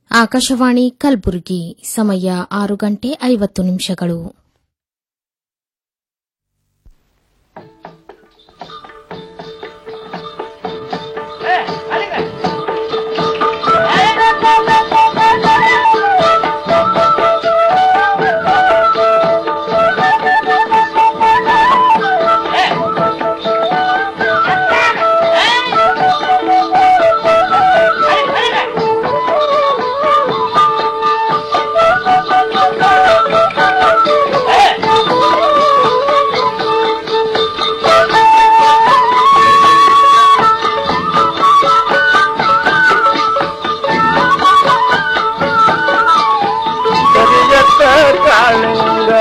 ಆಕಾಶವಾಣಿ ಕಲಬುರಗಿ ಸಮಯ ಆರು ಗಂಟೆ ಐವತ್ತು ನಿಮಿಷಗಳು ಕರಿಯತ್ತ ಕಾಳಿಂಗ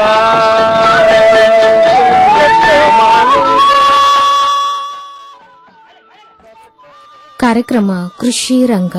ಕರಿಯತ್ತ ಮಾಲಿಂಗ ಕಾರ್ಯಕ್ರಮ ಕೃಷಿ ರಂಗ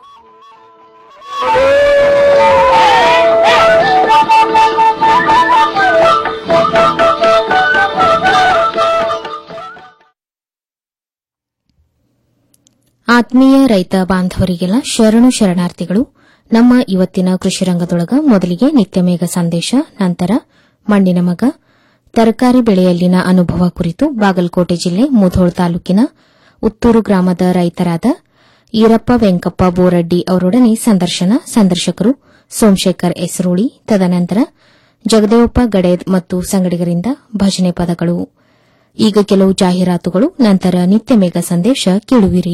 ಆತ್ಮೀಯ ರೈತ ಬಾಂಧವರಿಗೆಲ್ಲ ಶರಣು ಶರಣಾರ್ಥಿಗಳು ನಮ್ಮ ಇವತ್ತಿನ ಕೃಷಿ ರಂಗದೊಳಗ ಮೊದಲಿಗೆ ನಿತ್ಯ ಮೇಘ ಸಂದೇಶ ನಂತರ ಮಣ್ಣಿನ ಮಗ ತರಕಾರಿ ಬೆಳೆಯಲ್ಲಿನ ಅನುಭವ ಕುರಿತು ಬಾಗಲಕೋಟೆ ಜಿಲ್ಲೆ ಮುಧೋಳ್ ತಾಲೂಕಿನ ಉತ್ತೂರು ಗ್ರಾಮದ ರೈತರಾದ ಈರಪ್ಪ ವೆಂಕಪ್ಪ ಬೋರಡ್ಡಿ ಅವರೊಡನೆ ಸಂದರ್ಶನ ಸಂದರ್ಶಕರು ಸೋಮಶೇಖರ್ ಎಸರೋಳಿ ತದನಂತರ ಜಗದೇವಪ್ಪ ಗಡೇದ್ ಮತ್ತು ಸಂಗಡಿಗರಿಂದ ಭಜನೆ ಪದಗಳು ಈಗ ಕೆಲವು ಜಾಹೀರಾತುಗಳು ನಂತರ ನಿತ್ಯ ಮೇಘ ಸಂದೇಶ ಕೇಳುವಿರಿ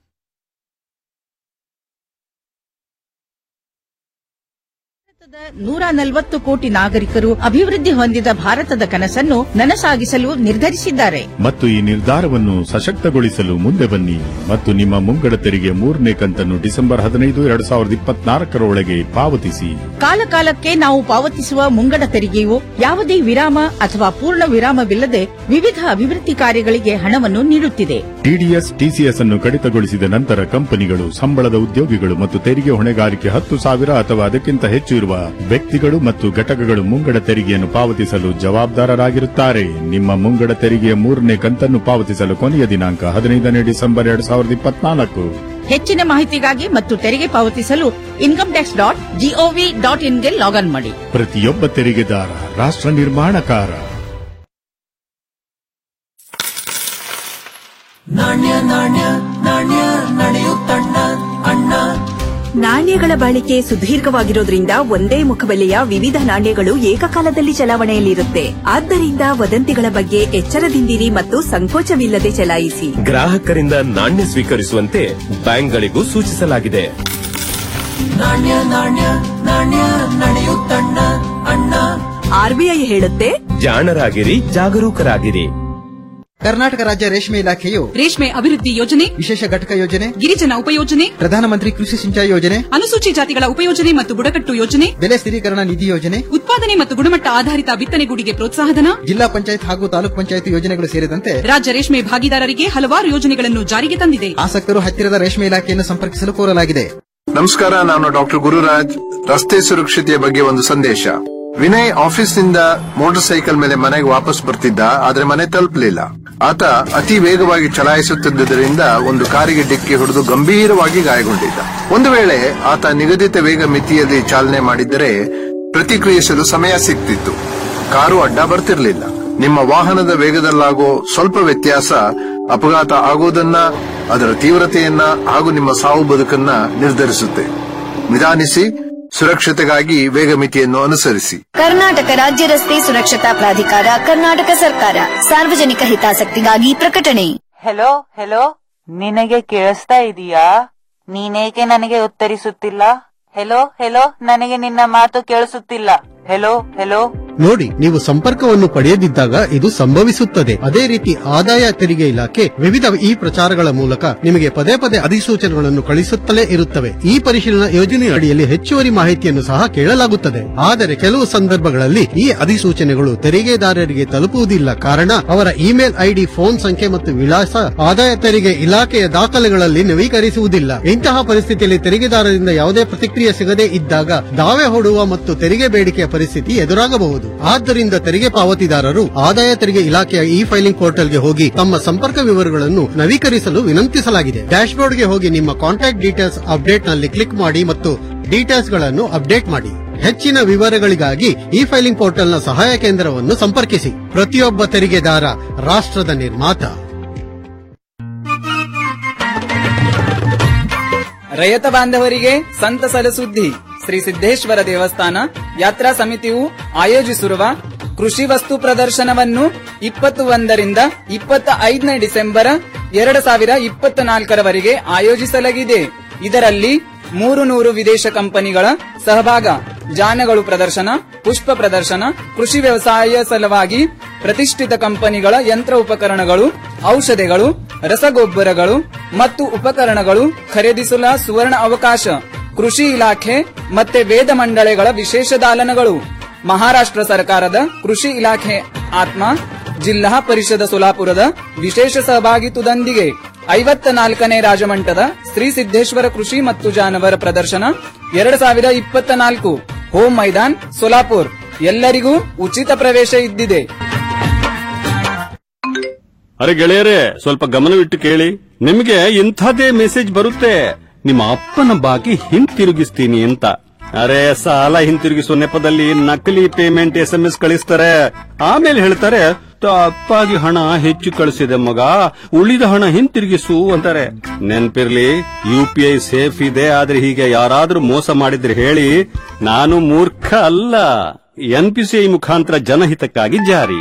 ನೂರ ನಲವತ್ತು ಕೋಟಿ ನಾಗರಿಕರು ಅಭಿವೃದ್ಧಿ ಹೊಂದಿದ ಭಾರತದ ಕನಸನ್ನು ನನಸಾಗಿಸಲು ನಿರ್ಧರಿಸಿದ್ದಾರೆ ಮತ್ತು ಈ ನಿರ್ಧಾರವನ್ನು ಸಶಕ್ತಗೊಳಿಸಲು ಮುಂದೆ ಬನ್ನಿ ಮತ್ತು ನಿಮ್ಮ ಮುಂಗಡ ತೆರಿಗೆ ಮೂರನೇ ಕಂತನ್ನು ಡಿಸೆಂಬರ್ ಹದಿನೈದು ಎರಡು ಸಾವಿರದ ಇಪ್ಪತ್ನಾಲ್ಕರ ಒಳಗೆ ಪಾವತಿಸಿ ಕಾಲಕಾಲಕ್ಕೆ ನಾವು ಪಾವತಿಸುವ ಮುಂಗಡ ತೆರಿಗೆಯು ಯಾವುದೇ ವಿರಾಮ ಅಥವಾ ಪೂರ್ಣ ವಿರಾಮವಿಲ್ಲದೆ ವಿವಿಧ ಅಭಿವೃದ್ಧಿ ಕಾರ್ಯಗಳಿಗೆ ಹಣವನ್ನು ನೀಡುತ್ತಿದೆ ಟಿಡಿಎಸ್ ಟಿಸಿಎಸ್ ಅನ್ನು ಕಡಿತಗೊಳಿಸಿದ ನಂತರ ಕಂಪನಿಗಳು ಸಂಬಳದ ಉದ್ಯೋಗಿಗಳು ಮತ್ತು ತೆರಿಗೆ ಹೊಣೆಗಾರಿಕೆ ಹತ್ತು ಸಾವಿರ ಅಥವಾ ಅದಕ್ಕಿಂತ ಹೆಚ್ಚು ಇರುವ ವ್ಯಕ್ತಿಗಳು ಮತ್ತು ಘಟಕಗಳು ಮುಂಗಡ ತೆರಿಗೆಯನ್ನು ಪಾವತಿಸಲು ಜವಾಬ್ದಾರರಾಗಿರುತ್ತಾರೆ ನಿಮ್ಮ ಮುಂಗಡ ತೆರಿಗೆಯ ಮೂರನೇ ಕಂತನ್ನು ಪಾವತಿಸಲು ಕೊನೆಯ ದಿನಾಂಕ ಹದಿನೈದನೇ ಡಿಸೆಂಬರ್ ಎರಡು ಸಾವಿರದ ಇಪ್ಪತ್ನಾಲ್ಕು ಹೆಚ್ಚಿನ ಮಾಹಿತಿಗಾಗಿ ಮತ್ತು ತೆರಿಗೆ ಪಾವತಿಸಲು income tax dot G O V dot ಇನ್ಗೆ ಲಾಗಿನ್ ಮಾಡಿ ಪ್ರತಿಯೊಬ್ಬ ತೆರಿಗೆದಾರ ರಾಷ್ಟ್ರ ನಿರ್ಮಾಣಕಾರ ನಾಣ್ಯಗಳ ಬಾಳಿಕೆ ಸುದೀರ್ಘವಾಗಿರೋದ್ರಿಂದ ಒಂದೇ ಮುಖಬೆಲೆಯ ವಿವಿಧ ನಾಣ್ಯಗಳು ಏಕಕಾಲದಲ್ಲಿ ಚಲಾವಣೆಯಲ್ಲಿರುತ್ತೆ ಆದ್ದರಿಂದ ವದಂತಿಗಳ ಬಗ್ಗೆ ಎಚ್ಚರದಿಂದಿರಿ ಮತ್ತು ಸಂಕೋಚವಿಲ್ಲದೆ ಚಲಾಯಿಸಿ ಗ್ರಾಹಕರಿಂದ ನಾಣ್ಯ ಸ್ವೀಕರಿಸುವಂತೆ ಬ್ಯಾಂಕ್ಗಳಿಗೂ ಸೂಚಿಸಲಾಗಿದೆ ಆರ್ಬಿಐ ಹೇಳುತ್ತೆ ಜಾಣರಾಗಿರಿ ಜಾಗರೂಕರಾಗಿರಿ ಕರ್ನಾಟಕ ರಾಜ್ಯ ರೇಷ್ಮೆ ಇಲಾಖೆಯು ರೇಷ್ಮೆ ಅಭಿವೃದ್ಧಿ ಯೋಜನೆ ವಿಶೇಷ ಘಟಕ ಯೋಜನೆ ಗಿರಿಜನ ಉಪಯೋಜನೆ ಪ್ರಧಾನಮಂತ್ರಿ ಕೃಷಿ ಸಿಂಚಾಯಿ ಯೋಜನೆ ಅನುಸೂಚಿ ಜಾತಿಗಳ ಉಪಯೋಜನೆ ಮತ್ತು ಬುಡಕಟ್ಟು ಯೋಜನೆ ಬೆಲೆ ಸ್ಥಿರೀಕರಣ ನಿಧಿ ಯೋಜನೆ ಉತ್ಪಾದನೆ ಮತ್ತು ಗುಣಮಟ್ಟ ಆಧಾರಿತ ಬಿತ್ತನೆಗೂಡಿಗೆ ಪ್ರೋತ್ಸಾಹಧನ ಜಿಲ್ಲಾ ಪಂಚಾಯತ್ ಹಾಗೂ ತಾಲೂಕ್ ಪಂಚಾಯತ್ ಯೋಜನೆಗಳು ಸೇರಿದಂತೆ ರಾಜ್ಯ ರೇಷ್ಮೆ ಭಾಗಿದಾರರಿಗೆ ಹಲವಾರು ಯೋಜನೆಗಳನ್ನು ಜಾರಿಗೆ ತಂದಿದೆ ಆಸಕ್ತರು ಹತ್ತಿರದ ರೇಷ್ಮೆ ಇಲಾಖೆಯನ್ನು ಸಂಪರ್ಕಿಸಲು ಕೋರಲಾಗಿದೆ ನಮಸ್ಕಾರ ನಾನು ಡಾಕ್ಟರ್ ಗುರುರಾಜ್ ರಸ್ತೆ ಸುರಕ್ಷತೆಯ ಬಗ್ಗೆ ಒಂದು ಸಂದೇಶ ವಿನಯ್ ಆಫೀಸ್ನಿಂದ ಮೋಟಾರ್ ಸೈಕಲ್ ಮೇಲೆ ಮನೆಗೆ ವಾಪಸ್ ಬರ್ತಿದ್ದ ಆದ್ರೆ ಮನೆ ತಲುಪಲಿಲ್ಲ ಆತ ಅತಿ ವೇಗವಾಗಿ ಚಲಾಯಿಸುತ್ತಿದ್ದುದರಿಂದ ಒಂದು ಕಾರಿಗೆ ಡಿಕ್ಕಿ ಹೊಡೆದು ಗಂಭೀರವಾಗಿ ಗಾಯಗೊಂಡಿದ್ದ ಒಂದು ವೇಳೆ ಆತ ನಿಗದಿತ ವೇಗ ಮಿತಿಯಲ್ಲಿ ಚಾಲನೆ ಮಾಡಿದ್ದರೆ ಪ್ರತಿಕ್ರಿಯಿಸಲು ಸಮಯ ಸಿಗ್ತಿತ್ತು ಕಾರು ಅಡ್ಡ ಬರ್ತಿರ್ಲಿಲ್ಲ ನಿಮ್ಮ ವಾಹನದ ವೇಗದಲ್ಲಾಗೋ ಸ್ವಲ್ಪ ವ್ಯತ್ಯಾಸ ಅಪಘಾತ ಆಗೋದನ್ನ ಅದರ ತೀವ್ರತೆಯನ್ನ ಹಾಗೂ ನಿಮ್ಮ ಸಾವು ಬದುಕನ್ನ ನಿರ್ಧರಿಸುತ್ತೆ ನಿಧಾನಿಸಿ ಸುರಕ್ಷತೆಗಾಗಿ ವೇಗ ಮಿತಿಯನ್ನು ಅನುಸರಿಸಿ ಕರ್ನಾಟಕ ರಾಜ್ಯ ರಸ್ತೆ ಸುರಕ್ಷತಾ ಪ್ರಾಧಿಕಾರ ಕರ್ನಾಟಕ ಸರ್ಕಾರ ಸಾರ್ವಜನಿಕ ಹಿತಾಸಕ್ತಿಗಾಗಿ ಪ್ರಕಟಣೆ ಹೆಲೋ ಹೆಲೋ ನಿನಗೆ ಕೇಳಿಸ್ತಾ ಇದೀಯಾ ನೀನೇಕೆ ನನಗೆ ಉತ್ತರಿಸುತ್ತಿಲ್ಲ ಹೆಲೋ ಹೆಲೋ ನನಗೆ ನಿನ್ನ ಮಾತು ಕೇಳಿಸುತ್ತಿಲ್ಲ ಹೆಲೋ ಹೆಲೋ ನೋಡಿ ನೀವು ಸಂಪರ್ಕವನ್ನು ಪಡೆಯದಿದ್ದಾಗ ಇದು ಸಂಭವಿಸುತ್ತದೆ ಅದೇ ರೀತಿ ಆದಾಯ ತೆರಿಗೆ ಇಲಾಖೆ ವಿವಿಧ ಈ ಪ್ರಚಾರಗಳ ಮೂಲಕ ನಿಮಗೆ ಪದೇ ಪದೇ ಅಧಿಸೂಚನೆಗಳನ್ನು ಕಳಿಸುತ್ತಲೇ ಇರುತ್ತವೆ ಈ ಪರಿಶೀಲನಾ ಯೋಜನೆಯ ಅಡಿಯಲ್ಲಿ ಹೆಚ್ಚುವರಿ ಮಾಹಿತಿಯನ್ನು ಸಹ ಕೇಳಲಾಗುತ್ತದೆ ಆದರೆ ಕೆಲವು ಸಂದರ್ಭಗಳಲ್ಲಿ ಈ ಅಧಿಸೂಚನೆಗಳು ತೆರಿಗೆದಾರರಿಗೆ ತಲುಪುವುದಿಲ್ಲ ಕಾರಣ ಅವರ ಇಮೇಲ್ ಐಡಿ ಫೋನ್ ಸಂಖ್ಯೆ ಮತ್ತು ವಿಳಾಸ ಆದಾಯ ತೆರಿಗೆ ಇಲಾಖೆಯ ದಾಖಲೆಗಳಲ್ಲಿ ನವೀಕರಿಸುವುದಿಲ್ಲ ಇಂತಹ ಪರಿಸ್ಥಿತಿಯಲ್ಲಿ ತೆರಿಗೆದಾರರಿಂದ ಯಾವುದೇ ಪ್ರತಿಕ್ರಿಯೆ ಸಿಗದೇ ಇದ್ದಾಗ ದಾವೆ ಹೂಡುವ ಮತ್ತು ತೆರಿಗೆ ಬೇಡಿಕೆಯ ಪರಿಸ್ಥಿತಿ ಎದುರಾಗಬಹುದು ಆದ್ದರಿಂದ ತೆರಿಗೆ ಪಾವತಿದಾರರು ಆದಾಯ ತೆರಿಗೆ ಇಲಾಖೆಯ ಇ ಫೈಲಿಂಗ್ ಪೋರ್ಟಲ್ಗೆ ಹೋಗಿ ತಮ್ಮ ಸಂಪರ್ಕ ವಿವರಗಳನ್ನು ನವೀಕರಿಸಲು ವಿನಂತಿಸಲಾಗಿದೆ ಡ್ಯಾಶ್ಬೋರ್ಡ್ಗೆ ಹೋಗಿ ನಿಮ್ಮ ಕಾಂಟ್ಯಾಕ್ಟ್ ಡೀಟೇಲ್ಸ್ ಅಪ್ಡೇಟ್ ನಲ್ಲಿ ಕ್ಲಿಕ್ ಮಾಡಿ ಮತ್ತು ಡೀಟೇಲ್ಸ್ ಗಳನ್ನು ಅಪ್ಡೇಟ್ ಮಾಡಿ ಹೆಚ್ಚಿನ ವಿವರಗಳಿಗಾಗಿ ಇ ಫೈಲಿಂಗ್ ಪೋರ್ಟಲ್ನ ಸಹಾಯ ಕೇಂದ್ರವನ್ನು ಸಂಪರ್ಕಿಸಿ ಪ್ರತಿಯೊಬ್ಬ ತೆರಿಗೆದಾರ ರಾಷ್ಟ್ರದ ನಿರ್ಮಾತ ರೈತ ಬಾಂಧವರಿಗೆ ಸಂತಸದ ಸುದ್ದಿ ಶ್ರೀ ಸಿದ್ದೇಶ್ವರ ದೇವಸ್ಥಾನ ಯಾತ್ರಾ ಸಮಿತಿಯು ಆಯೋಜಿಸಿರುವ ಕೃಷಿ ವಸ್ತು ಪ್ರದರ್ಶನವನ್ನು ಇಪ್ಪತ್ತು ಒಂದರಿಂದ ಇಪ್ಪತ್ತ ಐದನೇ ಡಿಸೆಂಬರ್ ಎರಡು ಸಾವಿರ ಇಪ್ಪತ್ತ ನಾಲ್ಕರವರೆಗೆ ಆಯೋಜಿಸಲಾಗಿದೆ ಇದರಲ್ಲಿ ಮೂರು ನೂರು ವಿದೇಶ ಕಂಪನಿಗಳ ಸಹಭಾಗ ಜಾನಗಳು ಪ್ರದರ್ಶನ ಪುಷ್ಪ ಪ್ರದರ್ಶನ ಕೃಷಿ ವ್ಯವಸಾಯ ಸಲುವಾಗಿ ಪ್ರತಿಷ್ಠಿತ ಕಂಪನಿಗಳ ಯಂತ್ರ ಉಪಕರಣಗಳು ಔಷಧಿಗಳು ರಸಗೊಬ್ಬರಗಳು ಮತ್ತು ಉಪಕರಣಗಳು ಖರೀದಿಸಲು ಸುವರ್ಣ ಅವಕಾಶ ಕೃಷಿ ಇಲಾಖೆ ಮತ್ತೆ ವೇದ ಮಂಡಳಿಗಳ ವಿಶೇಷ ದಾಲನಗಳು ಮಹಾರಾಷ್ಟ್ರ ಸರ್ಕಾರದ ಕೃಷಿ ಇಲಾಖೆ ಆತ್ಮ ಜಿಲ್ಲಾ ಪರಿಷದ ಸೋಲಾಪುರದ ವಿಶೇಷ ಸಹಭಾಗಿತ್ವದೊಂದಿಗೆ ಐವತ್ತ ನಾಲ್ಕನೇ ರಾಜಮಂಟದ ಶ್ರೀ ಸಿದ್ದೇಶ್ವರ ಕೃಷಿ ಮತ್ತು ಜಾನವರ ಪ್ರದರ್ಶನ ಎರಡು ಸಾವಿರ ಇಪ್ಪತ್ತ ನಾಲ್ಕು ಹೋಮ್ ಮೈದಾನ್ ಸೋಲಾಪುರ್ ಎಲ್ಲರಿಗೂ ಉಚಿತ ಪ್ರವೇಶ ಇದ್ದಿದೆ ಅರೆ ಗೆಳೆಯರೇ ಸ್ವಲ್ಪ ಗಮನವಿಟ್ಟು ಕೇಳಿ ನಿಮಗೆ ಇಂಥದೇ ಮೆಸೇಜ್ ಬರುತ್ತೆ ನಿಮ್ಮ ಅಪ್ಪನ ಬಾಕಿ ಹಿಂತಿರುಗಿಸ್ತೀನಿ ಅಂತ ಅರೆ ಸಾಲ ಹಿಂತಿರುಗಿಸುವ ನೆಪದಲ್ಲಿ ನಕಲಿ ಪೇಮೆಂಟ್ ಎಸ್ ಎಂ ಎಸ್ ಕಳಿಸ್ತಾರೆ ಆಮೇಲೆ ಹೇಳ್ತಾರೆ ತಪ್ಪಾಗಿ ಹಣ ಹೆಚ್ಚು ಕಳಿಸಿದೆ ಮಗ ಉಳಿದ ಹಣ ಹಿಂತಿರುಗಿಸು ಅಂತಾರೆ ನೆನ್ಪಿರ್ಲಿ ಯು ಪಿ ಐ ಸೇಫ್ ಇದೆ ಆದ್ರೆ ಹೀಗೆ ಯಾರಾದ್ರೂ ಮೋಸ ಮಾಡಿದ್ರೆ ಹೇಳಿ ನಾನು ಮೂರ್ಖ ಅಲ್ಲ ಎನ್ಪಿಸಿಐ ಮುಖಾಂತರ ಜನಹಿತಕ್ಕಾಗಿ ಜಾರಿ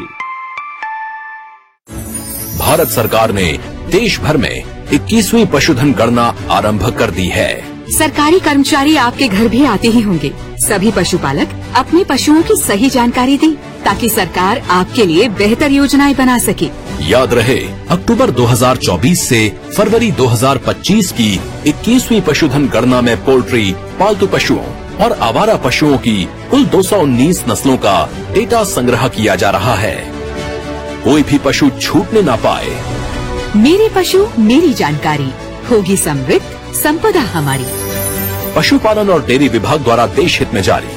भारत सरकार ने देश भर में 21वीं पशुधन गणना आरंभ कर दी है सरकारी कर्मचारी आपके घर भी आते ही होंगे सभी पशुपालक अपने पशुओं की सही जानकारी दें ताकि सरकार आपके लिए बेहतर योजनाएं बना सके याद रहे अक्टूबर 2024 से फरवरी 2025 की 21वीं पशुधन गणना में पोल्ट्री पालतू पशुओं और आवारा पशुओं की कुल 219 नस्लों का डेटा संग्रह किया जा रहा है कोई भी पशु छूटने ना पाए मेरे पशु मेरी जानकारी होगी समृद्ध संपदा हमारी पशुपालन और डेयरी विभाग द्वारा देश हित में जारी